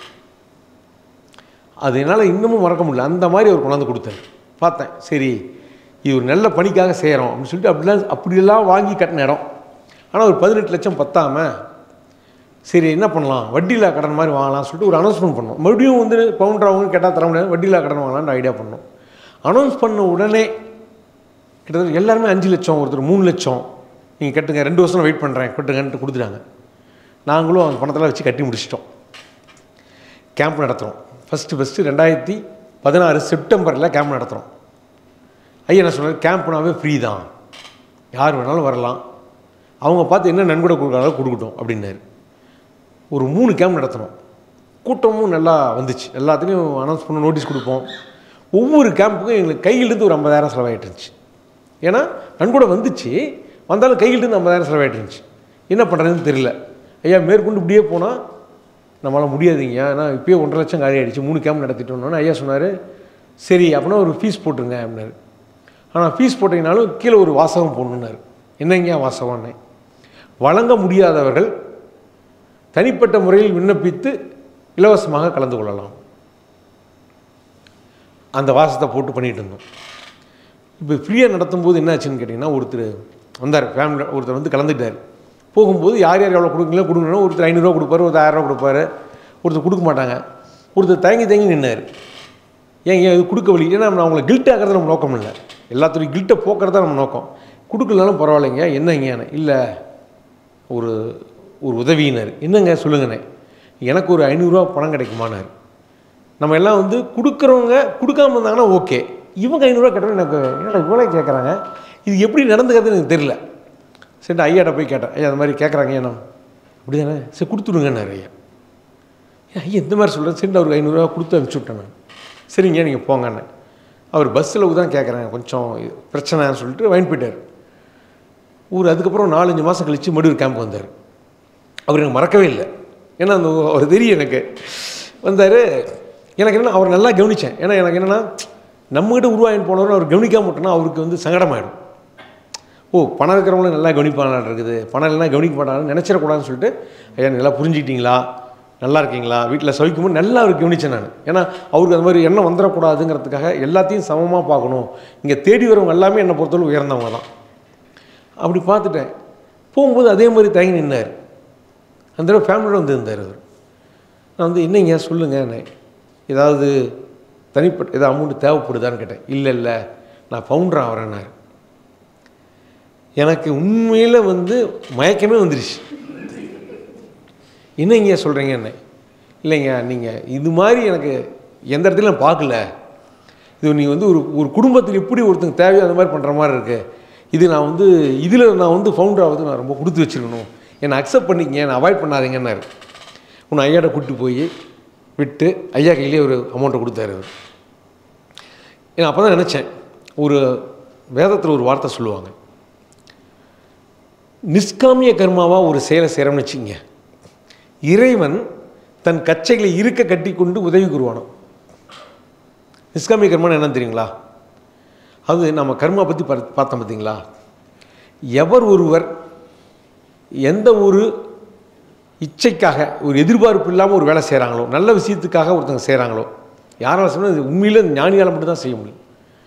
அது என்னால் இன்னமும் மறக்க முடியல அந்த மாதிரி அவர் கொண்டாந்து கொடுத்தாரு பார்த்தேன் சரி இது ஒரு நல்ல பணிக்காக செய்கிறோம் அப்படின்னு சொல்லிட்டு அப்படிலாம் அப்படியெல்லாம் வாங்கி கட்டின இடம் ஆனால் ஒரு பதினெட்டு லட்சம் பத்தாமல் சரி என்ன பண்ணலாம் வட்டியில்லா கடன் மாதிரி வாங்கலாம்னு சொல்லிட்டு ஒரு அனௌன்ஸ்மெண்ட் பண்ணோம் மறுபடியும் வந்து பவுண்டர் அவங்க கேட்டால் தர முடியாது வட்டியில்லா கடன் வாங்கலாம்னு ஐடியா பண்ணோம் அனௌன்ஸ் பண்ண உடனே கிட்டத்தட்ட எல்லாருமே அஞ்சு லட்சம் ஒருத்தர் மூணு லட்சம் நீங்கள் கட்டுங்க ரெண்டு வருஷம் வெயிட் பண்ணுறேன் கட்டுங்கன்ட்டு கொடுத்துட்டாங்க நாங்களும் அந்த பணத்தெல்லாம் வச்சு கட்டி முடிச்சிட்டோம் கேம்ப் நடத்துகிறோம் ஃபஸ்ட்டு ஃபஸ்ட்டு ரெண்டாயிரத்தி பதினாறு செப்டம்பரில் கேம்ப் நடத்துகிறோம் ஐயா என்ன சொன்னார் கேம்ப்னாவே ஃப்ரீ தான் யார் வேணாலும் வரலாம் அவங்க பார்த்து என்ன நன்கொடை கொடுக்குறாங்களோ கொடுக்கட்டும் அப்படின்னாரு ஒரு மூணு கேம்ப் நடத்தினோம் கூட்டமும் நல்லா வந்துச்சு எல்லாத்துலேயும் அனௌன்ஸ் பண்ண நோட்டீஸ் கொடுப்போம் ஒவ்வொரு கேம்புக்கும் எங்களுக்கு கையிலேருந்து ஒரு ஐம்பதாயிரம் செலவாயிட்டு இருந்துச்சு ஏன்னா நன்கொடை வந்துச்சு வந்தாலும் கையிலேருந்து ஐம்பதாயிரம் செலவாயிட்டு இருந்துச்சு என்ன பண்ணுறதுன்னு தெரியல ஐயா மேற்கொண்டு இப்படியே போனால் நம்மளால் முடியாதுங்க ஏன்னா இப்போயே ஒன்றரை லட்சம் காலி ஆயிடுச்சு மூணு கேம்ப் நடத்திட்டோம்னு ஐயா சொன்னார் சரி அப்படின்னா ஒரு ஃபீஸ் போட்டுருங்க அப்படின்னாரு ஆனால் ஃபீஸ் போட்டீங்கனாலும் கீழே ஒரு வாசகம் போடணுன்னாரு என்னங்க வாசகம்னு வழங்க முடியாதவர்கள் தனிப்பட்ட முறையில் விண்ணப்பித்து இலவசமாக கலந்து கொள்ளலாம் அந்த வாசத்தை போட்டு பண்ணிகிட்டு இருந்தோம் இப்போ ஃப்ரீயாக நடத்தும்போது என்ன ஆச்சுன்னு கேட்டிங்கன்னா ஒருத்தர் வந்தார் ஃபேமிலி ஒருத்தர் வந்து கலந்துட்டார் போகும்போது யார் யார் எவ்வளோ கொடுக்கல கொடுக்கணும் ஒருத்தர் ஐநூறுரூவா கொடுப்பாரு ஒருத்தர் ஆயிரரூவா கொடுப்பாரு ஒருத்தர் கொடுக்க மாட்டாங்க ஒருத்தர் தயங்கி தயங்கி நின்னார் ஏன் ஏன் இது கொடுக்க வழி ஏன்னா நம்ம அவங்கள கில்ட் ஆகிறது நம்ம நோக்கம் இல்லை எல்லாத்துலையும் கில்ட்டை போக்குறது தான் நம்ம நோக்கம் கொடுக்கலனாலும் பரவாயில்லைங்க என்னங்க இல்லை ஒரு ஒரு உதவியினர் என்னங்க சொல்லுங்கண்ணே எனக்கு ஒரு ஐநூறுரூவா பணம் கிடைக்குமானார் நம்ம எல்லாம் வந்து கொடுக்குறவங்க கொடுக்காம இருந்தாங்கன்னா ஓகே இவங்க ஐநூறுரூவா கேட்டவங்க எனக்கு என்னடா இவ்வளோ கேட்குறாங்க இது எப்படி நடந்துக்கிறதுன்னு எனக்கு தெரியல சரி ஐயாட்ட போய் கேட்டேன் ஐயா அந்த மாதிரி கேட்குறாங்க ஏன்னா அப்படி தானே சரி கொடுத்துடுங்கன்னாரு ஐயா ஏன் ஐயா இந்த மாதிரி சொல்கிறேன் சரி அவருக்கு ஐநூறுரூவா கொடுத்து அனுப்பிச்சி விட்டேன் நான் சரிங்க நீங்கள் போங்கன்னு அவர் பஸ்ஸில் தான் கேட்குறேன் கொஞ்சம் இது பிரச்சனைன்னு சொல்லிட்டு வாங்கிட்டு போயிட்டார் ஊர் அதுக்கப்புறம் நாலஞ்சு மாதம் கழித்து மடுவர் கேம்ப் வந்தார் அவர் எனக்கு மறக்கவே இல்லை ஏன்னா அந்த அவர் தெரியும் எனக்கு வந்தார் எனக்கு என்ன அவர் நல்லா கவனித்தேன் ஏன்னா எனக்கு என்னென்னா நம்மகிட்ட உருவாகின்னு போனவர் அவர் கவனிக்காம விட்டோன்னா அவருக்கு வந்து சங்கடமாயிடும் ஓ பணம் இருக்கிறவங்களும் நல்லா கவனிப்பானான் இருக்குது பணம் இல்லைனா கவனிக்க மாட்டாங்கன்னு நினச்சிடக்கூடாதுன்னு சொல்லிட்டு ஐயா நல்லா புரிஞ்சுக்கிட்டீங்களா நல்லா இருக்கீங்களா வீட்டில் சவிக்கும்போது நல்லா அவருக்கு கவனித்தேன் நான் ஏன்னா அவருக்கு அந்த மாதிரி எண்ணம் வந்துடக்கூடாதுங்கிறதுக்காக எல்லாத்தையும் சமமாக பார்க்கணும் இங்கே தேடி வரவங்க எல்லாமே என்னை பொறுத்தவரை உயர்ந்தவங்க தான் அப்படி பார்த்துட்டேன் போகும்போது அதே மாதிரி தயங்கி நின்னார் அந்த தடவை ஃபேமிலியோட வந்து இருந்தார் அவர் நான் வந்து என்னங்க சொல்லுங்கள் ஏதாவது தனிப்பட்ட ஏதாவது அமௌண்ட் தேவைப்படுதான்னு கேட்டேன் இல்லை இல்லை நான் ஃபவுண்டர் ஆகிறேன்னாரு எனக்கு உண்மையில் வந்து மயக்கமே வந்துருச்சு என்னங்க சொல்கிறீங்க என்ன இல்லைங்க நீங்கள் இது மாதிரி எனக்கு எந்த இடத்துலையும் நான் பார்க்கல இது நீ வந்து ஒரு ஒரு குடும்பத்தில் எப்படி ஒருத்தங்க தேவையோ அந்த மாதிரி பண்ணுற மாதிரி இருக்குது இது நான் வந்து இதில் நான் வந்து ஃபவுண்டர் ஆகுது நான் ரொம்ப கொடுத்து வச்சுருக்கணும் என்னை அக்செப்ட் பண்ணிக்கங்க என்னை அவாய்ட் பண்ணாதீங்கன்னாரு உன்னை ஐயாட்ட கூப்பிட்டு போய் விட்டு ஐயா கையிலே ஒரு அமௌண்ட்டை கொடுத்தாரு அவர் ஏன்னா அப்போ தான் நினச்சேன் ஒரு வேதத்தில் ஒரு வார்த்தை சொல்லுவாங்க நிஷ்காமிய கர்மாவாக ஒரு செயலை செய்கிறோம்னு வச்சுங்க இறைவன் தன் கச்சைகளை இருக்க கட்டி கொண்டு உதவி கூறுவானோ நிஷ்காமிய கர்மான்னு என்னன்னு தெரியுங்களா அது நம்ம கர்மா பற்றி பார்த்தோம் பார்த்தீங்களா எவர் ஒருவர் எந்த ஒரு இச்சைக்காக ஒரு எதிர்பார்ப்பு இல்லாமல் ஒரு வேலை செய்கிறாங்களோ நல்ல விஷயத்துக்காக ஒருத்தங்க செய்கிறாங்களோ யாரால் சொன்னால் இது உண்மையிலே ஞானியால் மட்டும்தான் செய்ய முடியும்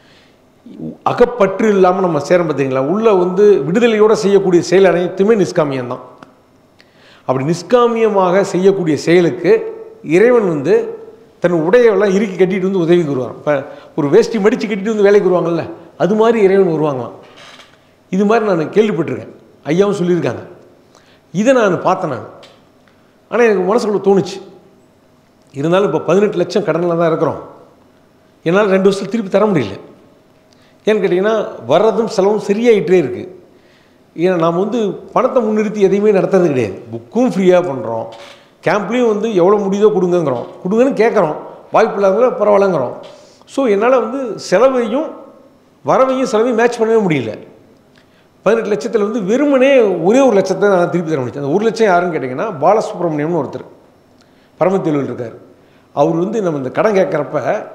அகப்பற்று இல்லாமல் நம்ம சேரம் பார்த்தீங்களா உள்ளே வந்து விடுதலையோடு செய்யக்கூடிய செயல் அனைத்துமே நிஷ்காமியம்தான் அப்படி நிஷ்காமியமாக செய்யக்கூடிய செயலுக்கு இறைவன் வந்து தன் உடையெல்லாம் இறுக்கி கட்டிட்டு வந்து உதவி கூறுவான் இப்போ ஒரு வேஷ்டி மடித்து கட்டிட்டு வந்து வேலைக்கு வருவாங்கல்ல அது மாதிரி இறைவன் வருவாங்களாம் இது மாதிரி நான் கேள்விப்பட்டிருக்கேன் ஐயாவும் சொல்லியிருக்காங்க இதை நான் பார்த்தேன் நான் ஆனால் எனக்கு மனசுக்குள்ள தோணுச்சு இருந்தாலும் இப்போ பதினெட்டு லட்சம் கடனில் தான் இருக்கிறோம் என்னால் ரெண்டு வருஷத்தில் திருப்பி தர முடியல ஏன்னு கேட்டிங்கன்னா வர்றதும் செலவும் சரியாயிட்டே இருக்குது ஏன்னா நாம் வந்து பணத்தை முன்னிறுத்தி எதையுமே நடத்துறது கிடையாது புக்கும் ஃப்ரீயாக பண்ணுறோம் கேம்ப்லேயும் வந்து எவ்வளோ முடியுதோ கொடுங்கங்கிறோம் கொடுங்கன்னு கேட்குறோம் வாய்ப்பு இல்லாதவங்கள பரவாயில்லங்கிறோம் ஸோ என்னால் வந்து செலவையும் வரவையும் செலவையும் மேட்ச் பண்ணவே முடியல பதினெட்டு லட்சத்தில் வந்து வெறுமனே ஒரே ஒரு லட்சத்தை நான் திருப்பி தர முடியும் அந்த ஒரு லட்சம் யாருன்னு கேட்டிங்கன்னா பாலசுப்ரமணியம்னு ஒருத்தர் பரமத்தேலூர் இருக்கார் அவர் வந்து நம்ம இந்த கடன் கேட்குறப்ப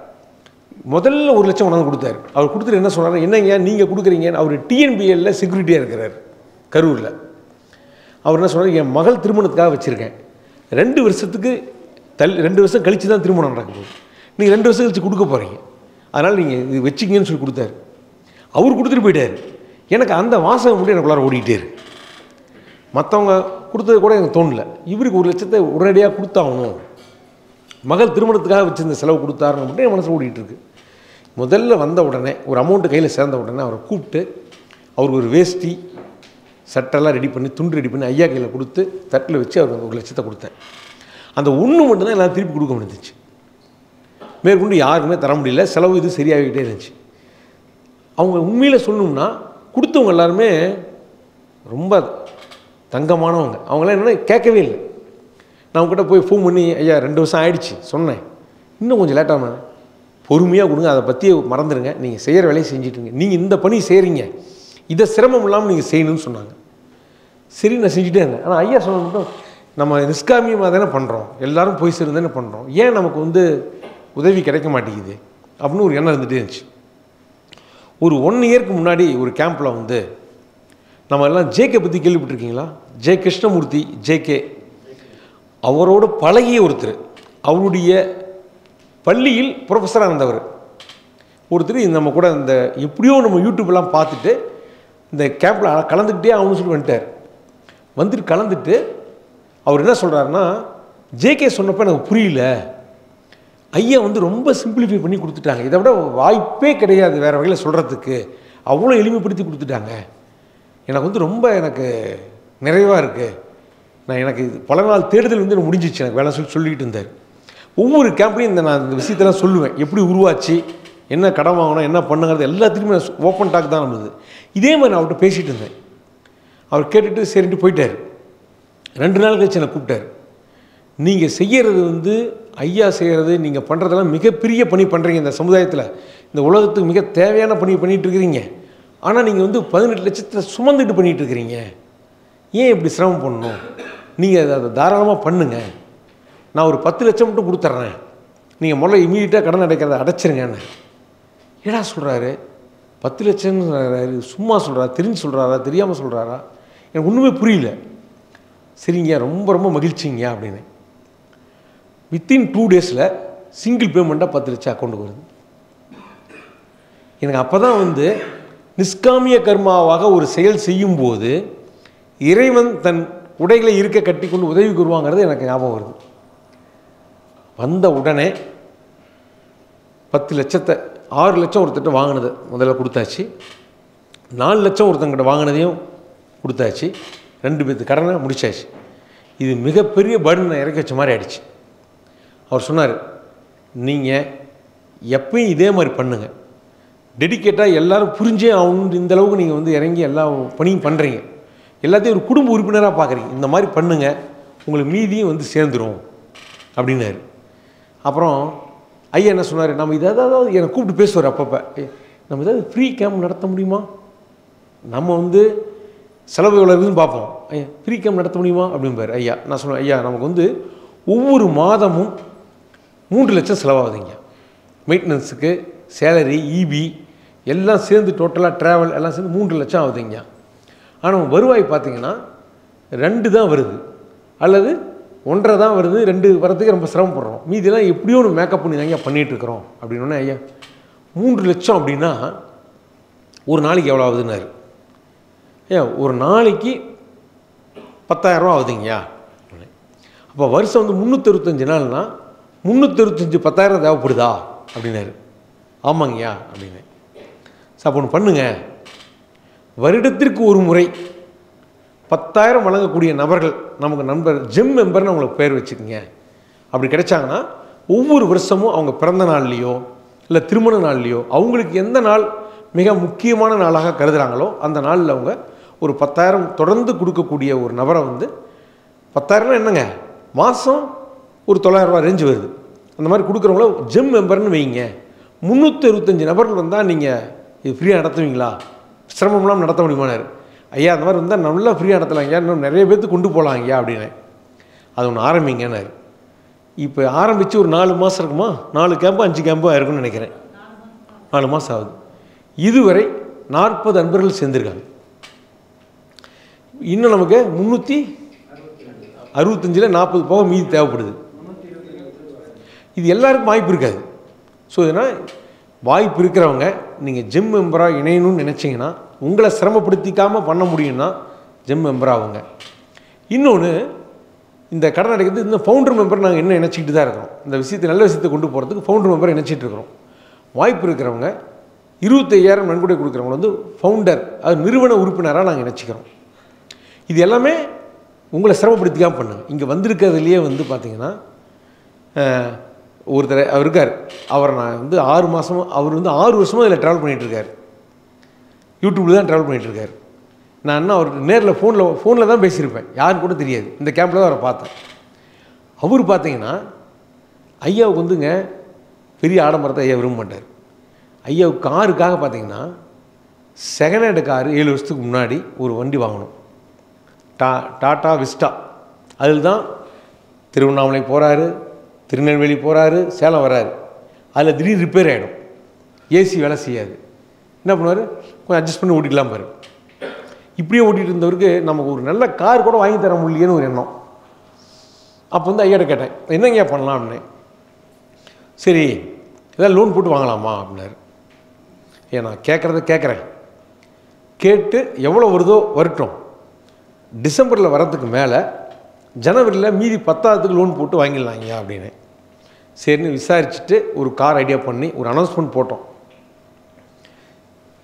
முதல்ல ஒரு லட்சம் கொண்டாந்து கொடுத்தாரு அவர் கொடுத்துட்டு என்ன சொன்னார் என்னங்க நீங்கள் கொடுக்குறீங்கன்னு அவர் டிஎன்பிஎல்ல செக்யூரிட்டியாக இருக்கிறார் கரூரில் அவர் என்ன சொன்னார் என் மகள் திருமணத்துக்காக வச்சுருக்கேன் ரெண்டு வருஷத்துக்கு தள் ரெண்டு வருஷம் கழித்து தான் திருமணம் நடக்க போகுது நீங்கள் ரெண்டு வருஷம் கழிச்சு கொடுக்க போகிறீங்க அதனால் நீங்கள் இது வச்சுக்கங்கன்னு சொல்லி கொடுத்தாரு அவர் கொடுத்துட்டு போயிட்டார் எனக்கு அந்த வாசகம் மட்டும் எனக்குள்ளார ஓடிக்கிட்டே இருக்கு மற்றவங்க கொடுத்தது கூட எனக்கு தோணல இவருக்கு ஒரு லட்சத்தை உடனடியாக கொடுத்தாகணும் மகள் திருமணத்துக்காக வச்சிருந்த செலவு கொடுத்தாருன்னு மட்டும் என் மனசில் ஓடிட்டு இருக்கு முதல்ல வந்த உடனே ஒரு அமௌண்ட்டு கையில் சேர்ந்த உடனே அவரை கூப்பிட்டு அவருக்கு ஒரு வேஷ்டி சட்டெல்லாம் ரெடி பண்ணி துண்டு ரெடி பண்ணி ஐயா கையில் கொடுத்து தட்டில் வச்சு அவருக்கு ஒரு லட்சத்தை கொடுத்தேன் அந்த ஒன்று மட்டும்தான் எல்லாம் திருப்பி கொடுக்க முடிஞ்சிச்சு மேற்கொண்டு யாருக்குமே தர முடியல செலவு இது சரியாகிக்கிட்டே இருந்துச்சு அவங்க உண்மையில் சொல்லணும்னா கொடுத்தவங்க எல்லாருமே ரொம்ப தங்கமானவங்க அவங்களாம் என்னென்னா கேட்கவே இல்லை நான் உங்ககிட்ட போய் ஃபோன் பண்ணி ஐயா ரெண்டு வருஷம் ஆயிடுச்சு சொன்னேன் இன்னும் கொஞ்சம் லேட்டாக பொறுமையாக கொடுங்க அதை பற்றி மறந்துடுங்க நீங்கள் செய்கிற வேலையை செஞ்சிட்டுங்க நீங்கள் இந்த பணி செய்கிறீங்க இதை சிரமம் இல்லாமல் நீங்கள் செய்யணும்னு சொன்னாங்க சரி நான் செஞ்சுட்டே இருந்தேன் ஆனால் ஐயா சொன்ன மட்டும் நம்ம நிஷ்காமியமாக தானே பண்ணுறோம் எல்லாரும் போய் சேர்ந்து தானே பண்ணுறோம் ஏன் நமக்கு வந்து உதவி கிடைக்க மாட்டேங்குது அப்படின்னு ஒரு எண்ணம் இருந்துகிட்டே இருந்துச்சு ஒரு ஒன் இயர்க்கு முன்னாடி ஒரு கேம்பில் வந்து நம்ம எல்லாம் ஜேகே பற்றி கேள்விப்பட்டிருக்கீங்களா ஜே கிருஷ்ணமூர்த்தி ஜேகே அவரோட பழகிய ஒருத்தர் அவருடைய பள்ளியில் ப்ரொஃபஸராக இருந்தவர் ஒருத்தர் நம்ம கூட இந்த எப்படியோ நம்ம யூடியூப்லாம் பார்த்துட்டு இந்த கேம்பில் கலந்துக்கிட்டே ஆகணும்னு சொல்லி வந்துட்டார் வந்துட்டு கலந்துட்டு அவர் என்ன சொல்கிறாருன்னா ஜேகே சொன்னப்போ எனக்கு புரியல ஐயா வந்து ரொம்ப சிம்பிளிஃபை பண்ணி கொடுத்துட்டாங்க இதை விட வாய்ப்பே கிடையாது வேறு வகையில் சொல்கிறதுக்கு அவ்வளோ எளிமைப்படுத்தி கொடுத்துட்டாங்க எனக்கு வந்து ரொம்ப எனக்கு நிறைவாக இருக்குது நான் எனக்கு இது பல நாள் தேடுதல் வந்து எனக்கு முடிஞ்சிச்சு எனக்கு வேலை சொல்லி சொல்லிக்கிட்டு இருந்தார் ஒவ்வொரு கேம்ப்லையும் இந்த நான் இந்த விஷயத்தெல்லாம் சொல்லுவேன் எப்படி உருவாச்சு என்ன கடன் வாங்கணும் என்ன பண்ணுங்கிறது எல்லாத்துக்குமே நான் ஓப்பன் டாக் தான் நம்மளுது இதே மாதிரி நான் அவர்கிட்ட பேசிகிட்டு இருந்தேன் அவர் கேட்டுட்டு சரின்ட்டு போயிட்டார் ரெண்டு நாள் கழிச்சு என்னை கூப்பிட்டாரு நீங்கள் செய்கிறது வந்து ஐயா செய்கிறது நீங்கள் பண்ணுறதெல்லாம் மிகப்பெரிய பணி பண்ணுறீங்க இந்த சமுதாயத்தில் இந்த உலகத்துக்கு மிக தேவையான பணி பண்ணிகிட்டு இருக்கிறீங்க ஆனால் நீங்கள் வந்து பதினெட்டு லட்சத்தை சுமந்துட்டு பண்ணிகிட்டு இருக்கிறீங்க ஏன் இப்படி சிரமம் பண்ணணும் நீங்கள் அதை அதை தாராளமாக பண்ணுங்க நான் ஒரு பத்து லட்சம் மட்டும் கொடுத்துட்றேன் நீங்கள் முதல்ல இமீடியட்டாக கடன் அடைக்கிறத அடைச்சிருங்கன்னு ஏடா சொல்கிறாரு பத்து லட்சம்னு சொல்றாரு, சும்மா சொல்கிறாரா தெரிஞ்சு சொல்கிறாரா தெரியாமல் சொல்கிறாரா எனக்கு ஒன்றுமே புரியல சரிங்க ரொம்ப ரொம்ப மகிழ்ச்சிங்க அப்படின்னு வித்தின் டூ டேஸில் சிங்கிள் பேமெண்ட்டாக பத்து லட்சம் அக்கௌண்ட்டுக்கு வருது எனக்கு அப்போ தான் வந்து நிஷ்காமிய கர்மாவாக ஒரு செயல் செய்யும்போது இறைவன் தன் உடைகளை இருக்க கட்டி கொண்டு உதவி கூறுவாங்கிறது எனக்கு ஞாபகம் வருது வந்த உடனே பத்து லட்சத்தை ஆறு லட்சம் ஒருத்தர்கிட்ட வாங்கினது முதல்ல கொடுத்தாச்சு நாலு லட்சம் ஒருத்தங்கிட்ட வாங்கினதையும் கொடுத்தாச்சு ரெண்டு பேர்த்து கடனை முடிச்சாச்சு இது மிகப்பெரிய பர்டன் இறக்கி வச்ச மாதிரி ஆயிடுச்சு அவர் சொன்னார் நீங்கள் எப்பயும் இதே மாதிரி பண்ணுங்கள் டெடிக்கேட்டாக எல்லாரும் புரிஞ்சே ஆகணும் இந்த அளவுக்கு நீங்கள் வந்து இறங்கி எல்லா பணியும் பண்ணுறீங்க எல்லாத்தையும் ஒரு குடும்ப உறுப்பினராக பார்க்குறீங்க இந்த மாதிரி பண்ணுங்கள் உங்களுக்கு மீதியும் வந்து சேர்ந்துரும் அப்படின்னாரு அப்புறம் ஐயா என்ன சொன்னார் நம்ம இதை அதாவது என்னை கூப்பிட்டு பேசுவார் அப்பப்போ "ஏய், நம்ம ஏதாவது ஃப்ரீ கேம்ப் நடத்த முடியுமா நம்ம வந்து செலவு எவ்வளோ இருக்குதுன்னு பார்ப்போம் ஐயா ஃப்ரீ கேம்ப் நடத்த முடியுமா அப்படிம்பாரு ஐயா நான் சொன்னேன் ஐயா நமக்கு வந்து ஒவ்வொரு மாதமும் மூன்று லட்சம் செலவாகுதுங்க மெயின்டெனன்ஸுக்கு சேலரி இபி எல்லாம் சேர்ந்து டோட்டலாக ட்ராவல் எல்லாம் சேர்ந்து மூன்று லட்சம் ஆகுதுங்க ஆனால் வருவாய் பார்த்தீங்கன்னா ரெண்டு தான் வருது அல்லது ஒன்றரை தான் வருது ரெண்டு வரதுக்கு ரொம்ப சிரமப்படுறோம் மீதியெல்லாம் எப்படியோ ஒன்று மேக்கப் பண்ணி தாங்க பண்ணிகிட்டு இருக்கிறோம் அப்படின்னு ஐயா மூன்று லட்சம் அப்படின்னா ஒரு நாளைக்கு எவ்வளோ ஆகுதுன்னாரு ஏன் ஒரு நாளைக்கு பத்தாயிரரூவா ஆகுதுங்கய்யா அப்போ வருஷம் வந்து முந்நூற்றறுபத்தஞ்சு நாள்னா முந்நூற்றறுபத்தஞ்சு பத்தாயிரம் தேவைப்படுதா அப்படின்னாரு ஆமாங்கய்யா அப்படின்னு சார் அப்போ ஒன்று பண்ணுங்க வருடத்திற்கு ஒரு முறை பத்தாயிரம் வழங்கக்கூடிய நபர்கள் நமக்கு நண்பர் ஜெம் மெம்பர்னு அவங்களுக்கு பேர் வச்சுக்கோங்க அப்படி கிடைச்சாங்கன்னா ஒவ்வொரு வருஷமும் அவங்க பிறந்த நாள்லேயோ இல்லை திருமண நாள்லேயோ அவங்களுக்கு எந்த நாள் மிக முக்கியமான நாளாக கருதுகிறாங்களோ அந்த நாளில் அவங்க ஒரு பத்தாயிரம் தொடர்ந்து கொடுக்கக்கூடிய ஒரு நபரை வந்து பத்தாயிரம்னா என்னங்க மாதம் ஒரு தொள்ளாயிரரூவா ரேஞ்சு வருது அந்த மாதிரி கொடுக்குறவங்கள ஜெம் மெம்பர்னு வைங்க முந்நூற்றி அறுபத்தஞ்சு நபர்கள் வந்தால் நீங்கள் இது ஃப்ரீயாக நடத்துவீங்களா சிரமம்லாம் நடத்த முடியுமானாரு ஐயா அந்த மாதிரி வந்தால் நல்லா ஃப்ரீயாக நடத்தலாம் ஐயா இன்னும் நிறைய பேர்த்து கொண்டு போகலாம் ஐயா அப்படின்னு அது ஒன்று ஆரம்பிங்கன்னாரு இப்போ ஆரம்பித்து ஒரு நாலு மாதம் இருக்குமா நாலு கேம்பு அஞ்சு கேம்பு ஆயிருக்கும்னு நினைக்கிறேன் நாலு மாதம் ஆகுது இதுவரை நாற்பது அன்பர்கள் சேர்ந்துருக்காங்க இன்னும் நமக்கு முந்நூற்றி அறுபத்தஞ்சில் நாற்பது போக மீதி தேவைப்படுது இது எல்லாருக்கும் வாய்ப்பு இருக்காது ஸோ இதனால் வாய்ப்பு இருக்கிறவங்க நீங்கள் ஜிம் மெம்பராக இணையணும்னு நினச்சிங்கன்னா உங்களை சிரமப்படுத்திக்காமல் பண்ண முடியும்னா ஜிம் மெம்பர் ஆகுங்க இன்னொன்று இந்த கடன் அடைக்கிறது இந்த ஃபவுண்டர் மெம்பர் நாங்கள் என்ன நினச்சிக்கிட்டு தான் இருக்கிறோம் இந்த விஷயத்தை நல்ல விஷயத்தை கொண்டு போகிறதுக்கு ஃபவுண்டர் மெம்பர் நினச்சிட்டு இருக்கிறோம் வாய்ப்பு இருக்கிறவங்க இருபத்தையாயிரம் நன்கொடை கொடுக்குறவங்க வந்து ஃபவுண்டர் அது நிறுவன உறுப்பினராக நாங்கள் நினச்சிக்கிறோம் இது எல்லாமே உங்களை சிரமப்படுத்திக்காமல் பண்ணுங்க இங்கே வந்திருக்கிறதுலையே வந்து பார்த்தீங்கன்னா அஹ், ஒருத்தர் அவர் இருக்கார் அவர் நான் வந்து ஆறு மாதமாக அவர் வந்து ஆறு வருஷமாக இதில் ட்ராவல் பண்ணிகிட்ருக்கார் யூடியூப்பில் தான் ட்ராவல் பண்ணிகிட்ருக்கார் நான் என்ன அவர் நேரில் ஃபோனில் ஃபோனில் தான் பேசியிருப்பேன் யாருன்னு கூட தெரியாது இந்த கேம்பில் தான் அவரை பார்த்தேன் அவர் பார்த்தீங்கன்னா ஐயாவுக்கு வந்துங்க பெரிய ஆடம்பரத்தை ஐயா விரும்ப மாட்டார் ஐயாவுக்கு காருக்காக பார்த்தீங்கன்னா செகண்ட் ஹேண்டு காரு ஏழு வருஷத்துக்கு முன்னாடி ஒரு வண்டி வாங்கணும் டா டாட்டா விஸ்டா அதில் தான் திருவண்ணாமலை போகிறாரு திருநெல்வேலி போகிறாரு சேலம் வராரு அதில் திடீர் ரிப்பேர் ஆகிடும் ஏசி வேலை செய்யாது என்ன பண்ணுவார் கொஞ்சம் அட்ஜஸ்ட் பண்ணி ஓட்டிக்கலாம் பாரு இப்படியே ஓட்டிகிட்டு இருந்தவருக்கு நமக்கு ஒரு நல்ல கார் கூட வாங்கி தர முடியலையேன்னு ஒரு எண்ணம் அப்போ வந்து ஐயாட்ட கேட்டேன் என்னங்கய்யா பண்ணலாம் அப்படின்னு சரி ஏதாவது லோன் போட்டு வாங்கலாமா அப்படின்னாரு ஏன் நான் கேட்குறத கேட்குறேன் கேட்டு எவ்வளோ வருதோ வரட்டும் டிசம்பரில் வரதுக்கு மேலே ஜனவரியில் மீதி பத்தாயிரத்துக்கு லோன் போட்டு வாங்கிடலாங்க அப்படின்னு சரின்னு விசாரிச்சுட்டு ஒரு கார் ஐடியா பண்ணி ஒரு அனௌன்ஸ்மெண்ட் போட்டோம்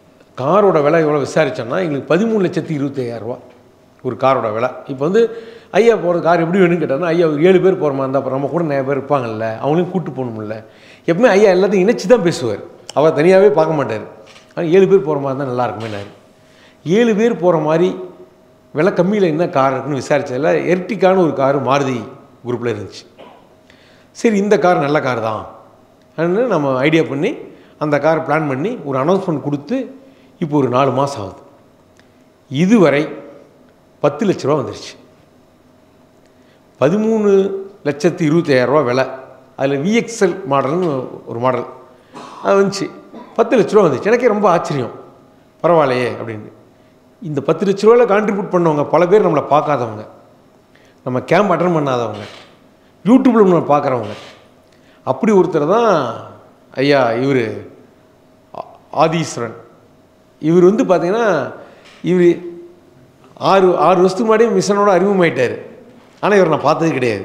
காரோட விலை எவ்வளோ விசாரிச்சோன்னா எங்களுக்கு பதிமூணு லட்சத்தி இருபத்தையாயிரரூவா ஒரு காரோட விலை இப்போ வந்து ஐயா போகிற கார் எப்படி வேணும்னு கேட்டாருன்னா ஐயா ஒரு ஏழு பேர் போகிற மாதிரி இருந்தால் அப்புறம் நம்ம கூட நிறைய பேர் இருப்பாங்கல்ல அவங்களையும் கூப்பிட்டு போகணும்ல எப்பவுமே ஐயா எல்லாத்தையும் இணைச்சி தான் பேசுவார் அவர் தனியாகவே பார்க்க மாட்டார் ஆனால் ஏழு பேர் போகிற மாதிரி தான் நல்லா இருக்குமேனாரு ஏழு பேர் போகிற மாதிரி விலை கம்மியில் என்ன கார் இருக்குன்னு விசாரிச்சதில் எர்டிக்கான ஒரு கார் மாருதி குரூப்பில் இருந்துச்சு சரி இந்த கார் நல்ல கார் தான் அப்படின்னு நம்ம ஐடியா பண்ணி அந்த கார் பிளான் பண்ணி ஒரு அனௌன்ஸ்மெண்ட் கொடுத்து இப்போ ஒரு நாலு மாதம் ஆகுது இதுவரை பத்து லட்ச ரூபா வந்துருச்சு பதிமூணு லட்சத்து இருபத்தாயிரரூவா விலை அதில் விஎக்ஸ்எல் மாடல்னு ஒரு மாடல் அது வந்துச்சு பத்து லட்ச ரூபா வந்துச்சு எனக்கே ரொம்ப ஆச்சரியம் பரவாயில்லையே அப்படின்னு இந்த பத்து லட்ச ரூபாயில் கான்ட்ரிபியூட் பண்ணவங்க பல பேர் நம்மளை பார்க்காதவங்க நம்ம கேம்ப் அட்டன் பண்ணாதவங்க யூடியூப்பில் நம்ம பார்க்குறவங்க அப்படி ஒருத்தர் தான் ஐயா இவர் ஆதீஸ்வரன் இவர் வந்து பார்த்தீங்கன்னா இவர் ஆறு ஆறு வருஷத்துக்கு முன்னாடியே மிஷனோட அறிமுகமாயிட்டார் ஆனால் இவர் நான் பார்த்தது கிடையாது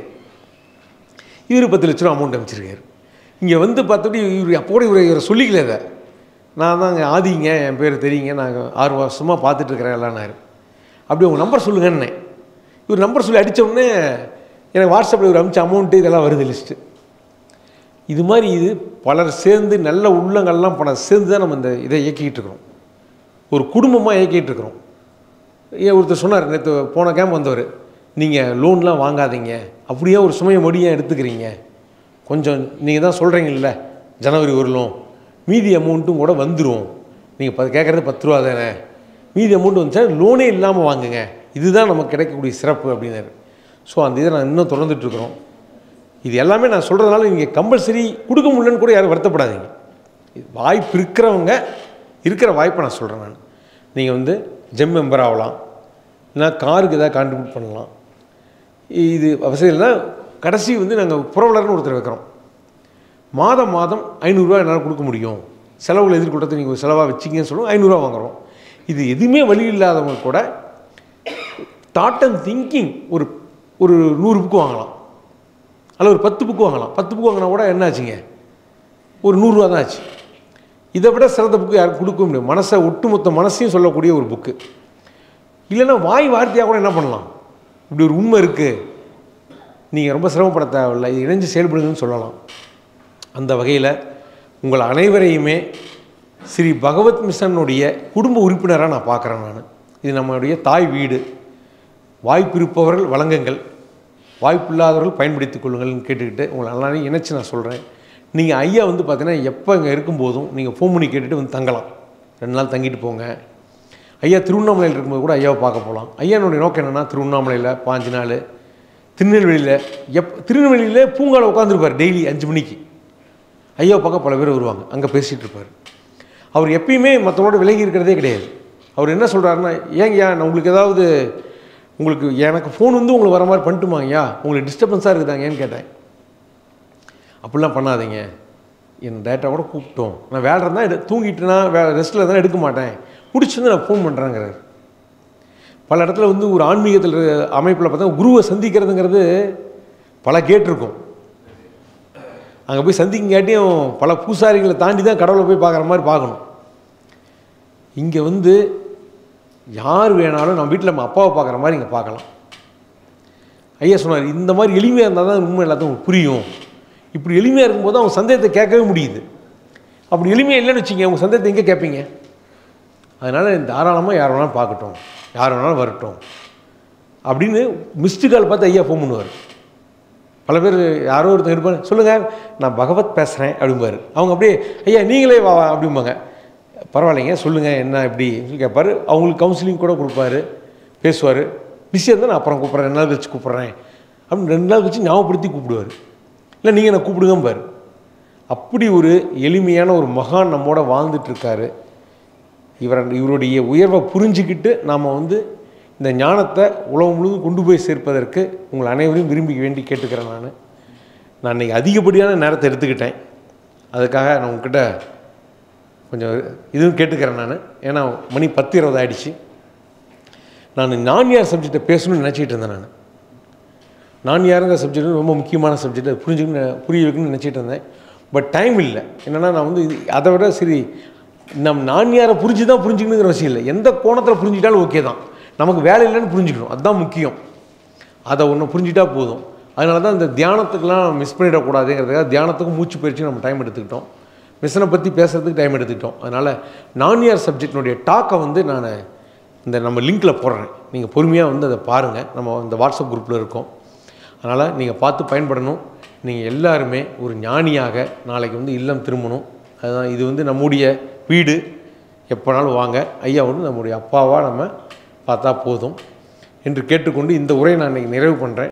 இவர் பத்து லட்ச ரூபா அமௌண்ட் அமைச்சிருக்காரு இங்கே வந்து பார்த்தபடி இவர் அப்போ கூட இவர் இவரை சொல்லிக்கல இதை நான் தாங்க ஆதிங்க என் பேர் தெரியுங்க நாங்கள் ஆறு வருஷமாக பார்த்துட்ருக்கிறேன் எல்லாம்னாரு அப்படி உங்கள் நம்பர் சொல்லுங்கன்னே இவர் நம்பர் சொல்லி அடித்த உடனே எனக்கு வாட்ஸ்அப்பில் இவர் அமிச்ச அமௌண்ட்டு இதெல்லாம் வருது லிஸ்ட்டு இது மாதிரி இது பலர் சேர்ந்து நல்ல உள்ளங்கள்லாம் பலர் சேர்ந்து தான் நம்ம இந்த இதை இயக்கிட்டு இருக்கிறோம் ஒரு குடும்பமாக இயக்கிட்டு இருக்கிறோம் ஏன் ஒருத்தர் சொன்னார் நேற்று போன கேம்ப் வந்தவர் நீங்கள் லோன்லாம் வாங்காதீங்க அப்படியே ஒரு சுமையை மடியாக எடுத்துக்கிறீங்க கொஞ்சம் நீங்கள் தான் சொல்கிறீங்கல்ல ஜனவரி ஒரு லோன் மீதி அமௌண்ட்டும் கூட வந்துடும் நீங்கள் ப கேட்குறது பத்து ரூபா தானே மீதி அமௌண்ட் வந்துச்சா லோனே இல்லாமல் வாங்குங்க இதுதான் நமக்கு கிடைக்கக்கூடிய சிறப்பு அப்படின்னாரு ஸோ அந்த இதை நான் இன்னும் தொடர்ந்துட்டுருக்குறோம் இது எல்லாமே நான் சொல்கிறதுனால நீங்கள் கம்பல்சரி கொடுக்க முடியலன்னு கூட யாரும் வருத்தப்படாதீங்க இது வாய்ப்பு இருக்கிறவங்க இருக்கிற வாய்ப்பை நான் சொல்கிறேன் நான் நீங்கள் வந்து ஜெம் மெம்பர் ஆகலாம் இல்லைனா காருக்கு ஏதாவது கான்ட்ரிபியூட் பண்ணலாம் இது அவசியம் இல்லைன்னா கடைசி வந்து நாங்கள் புறவலர்னு ஒருத்தர் வைக்கிறோம் மாதம் மாதம் ஐநூறுரூவா என்னால் கொடுக்க முடியும் செலவுகள் எதிர்கொண்டதை நீங்கள் ஒரு செலவாக வச்சிங்கன்னு சொல்லுவோம் ஐநூறுரூவா வாங்குறோம் இது எதுவுமே வழி இல்லாதவங்க கூட தாட் அண்ட் திங்கிங் ஒரு ஒரு நூறு புக்கு வாங்கலாம் அல்ல ஒரு பத்து புக்கு வாங்கலாம் பத்து புக்கு வாங்கினா கூட என்ன ஆச்சுங்க ஒரு நூறுரூவா தான் ஆச்சு இதை விட சிறந்த புக்கு யாருக்கும் கொடுக்க முடியும் மனசை ஒட்டுமொத்த மனசையும் சொல்லக்கூடிய ஒரு புக்கு இல்லைன்னா வாய் வார்த்தையாக கூட என்ன பண்ணலாம் இப்படி ஒரு உண்மை இருக்குது நீங்கள் ரொம்ப சிரமப்பட தேவையில்லை இது இணைஞ்சு செயல்படுங்கன்னு சொல்லலாம் அந்த வகையில் உங்கள் அனைவரையுமே ஸ்ரீ பகவத் மிஷனுடைய குடும்ப உறுப்பினராக நான் பார்க்குறேன் நான் இது நம்மளுடைய தாய் வீடு வாய்ப்பு இருப்பவர்கள் வழங்குங்கள் வாய்ப்பு இல்லாதவர்கள் பயன்படுத்திக் கொள்ளுங்கள்னு கேட்டுக்கிட்டு உங்களை எல்லாரையும் இணைச்சி நான் சொல்கிறேன் நீங்கள் ஐயா வந்து பார்த்தீங்கன்னா எப்போ இங்கே இருக்கும்போதும் நீங்கள் ஃபோன் பண்ணி கேட்டுட்டு வந்து தங்கலாம் ரெண்டு நாள் தங்கிட்டு போங்க ஐயா திருவண்ணாமலையில் இருக்கும்போது கூட ஐயாவை பார்க்க போகலாம் ஐயானுடைய நோக்கம் என்னென்னா திருவண்ணாமலையில் பாஞ்சு நாள் திருநெல்வேலியில் எப் திருநெல்வேலியில் பூங்காவில் உட்காந்துருப்பார் டெய்லி அஞ்சு மணிக்கு ஐயாவை பார்க்க பல பேர் வருவாங்க அங்கே பேசிகிட்டு இருப்பார் அவர் எப்பயுமே மற்றவங்களோட விலகி இருக்கிறதே கிடையாது அவர் என்ன சொல்கிறாருன்னா ஏங்கய்யா நான் உங்களுக்கு ஏதாவது உங்களுக்கு எனக்கு ஃபோன் வந்து உங்களுக்கு வர மாதிரி பண்ணிட்டுமா ஐயா உங்களுக்கு டிஸ்டர்பன்ஸாக இருக்குதாங்கன்னு கேட்டேன் அப்படிலாம் பண்ணாதீங்க என் டேட்டா கூட கூப்பிட்டோம் நான் வேலை இருந்தால் எடு தூங்கிட்டுனா வே ரெஸ்ட்டில் இருந்தால் எடுக்க மாட்டேன் முடிச்சிருந்து நான் ஃபோன் பண்ணுறேங்கிறார் பல இடத்துல வந்து ஒரு ஆன்மீகத்தில் அமைப்பில் பார்த்தா குருவை சந்திக்கிறதுங்கிறது பல கேட்டிருக்கும் அங்கே போய் சந்திக்கங்காட்டியும் பல பூசாரிகளை தாண்டி தான் கடவுளை போய் பார்க்குற மாதிரி பார்க்கணும் இங்கே வந்து யார் வேணாலும் நம்ம வீட்டில் நம்ம அப்பாவை பார்க்குற மாதிரி இங்கே பார்க்கலாம் ஐயா சொன்னார் இந்த மாதிரி எளிமையாக இருந்தால் தான் உண்மை எல்லாத்துக்கும் புரியும் இப்படி எளிமையாக இருக்கும்போது அவங்க சந்தேகத்தை கேட்கவே முடியுது அப்படி எளிமையாக இல்லைன்னு வச்சுங்க அவங்க சந்தேகத்தை எங்கே கேட்பீங்க அதனால் தாராளமாக யார் வேணாலும் பார்க்கட்டும் யார் வேணாலும் வரட்டும் அப்படின்னு மிஸ்டு கால் பார்த்து ஐயா ஃபோன் பண்ணுவார் பல பேர் யாரோ ஒருத்தர் இருப்பாங்க சொல்லுங்கள் நான் பகவத் பேசுகிறேன் அப்படிம்பாரு அவங்க அப்படியே ஐயா நீங்களே வா வா அப்படிம்பாங்க பரவாயில்லைங்க சொல்லுங்கள் என்ன இப்படி சொல்லி கேட்பாரு அவங்களுக்கு கவுன்சிலிங் கூட கொடுப்பாரு பேசுவார் பிஸியாக இருந்தால் நான் அப்புறம் கூப்பிட்றேன் ரெண்டு நாள் கழிச்சு கூப்பிட்றேன் அப்படின்னு ரெண்டு நாள் கழிச்சு ஞாபகப்படுத்தி கூப்பிடுவார் இல்லை நீங்கள் நான் கூப்பிடுங்கம்பாரு அப்படி ஒரு எளிமையான ஒரு மகான் நம்மோட வாழ்ந்துட்டு இருக்காரு இவர இவருடைய உயர்வை புரிஞ்சுக்கிட்டு நாம் வந்து இந்த ஞானத்தை உலகம் முழுவதும் கொண்டு போய் சேர்ப்பதற்கு உங்கள் அனைவரையும் விரும்பி வேண்டி கேட்டுக்கிறேன் நான் நான் இன்றைக்கி அதிகப்படியான நேரத்தை எடுத்துக்கிட்டேன் அதுக்காக நான் உங்ககிட்ட கொஞ்சம் இதுவும் கேட்டுக்கிறேன் நான் ஏன்னா மணி பத்து இருபது ஆயிடுச்சு நான் நான் யார் சப்ஜெக்டை பேசணும்னு நினச்சிக்கிட்டு இருந்தேன் நான் நான் யாருங்கிற சப்ஜெக்ட் ரொம்ப முக்கியமான சப்ஜெக்ட் அதை புரிஞ்சுக்கணும் புரிய வைக்கணும்னு நினச்சிட்டு இருந்தேன் பட் டைம் இல்லை என்னென்னா நான் வந்து இது அதை விட சரி நம் நான் யாரை புரிஞ்சு தான் புரிஞ்சுக்கணுங்கிற அவசியம் இல்லை எந்த கோணத்தில் புரிஞ்சுக்கிட்டாலும் ஓகே தான் நமக்கு வேலை இல்லைன்னு புரிஞ்சுக்கணும் அதுதான் முக்கியம் அதை ஒன்று புரிஞ்சிட்டா போதும் அதனால தான் இந்த தியானத்துக்கெலாம் மிஸ் பண்ணிடக்கூடாதுங்கிறதுக்காக தியானத்துக்கும் மூச்சு பயிற்சி நம்ம டைம் எடுத்துக்கிட்டோம் மிஷனை பற்றி பேசுறதுக்கு டைம் எடுத்துக்கிட்டோம் அதனால் நான் இயர் சப்ஜெக்டினுடைய டாக்கை வந்து நான் இந்த நம்ம லிங்க்கில் போடுறேன் நீங்கள் பொறுமையாக வந்து அதை பாருங்கள் நம்ம இந்த வாட்ஸ்அப் குரூப்பில் இருக்கோம் அதனால் நீங்கள் பார்த்து பயன்படணும் நீங்கள் எல்லாருமே ஒரு ஞானியாக நாளைக்கு வந்து இல்லம் திரும்பணும் அதுதான் இது வந்து நம்முடைய வீடு எப்போனாலும் வாங்க ஐயா வந்து நம்முடைய அப்பாவாக நம்ம பார்த்தா போதும் என்று கேட்டுக்கொண்டு இந்த உரையை நான் இன்றைக்கி நிறைவு பண்ணுறேன்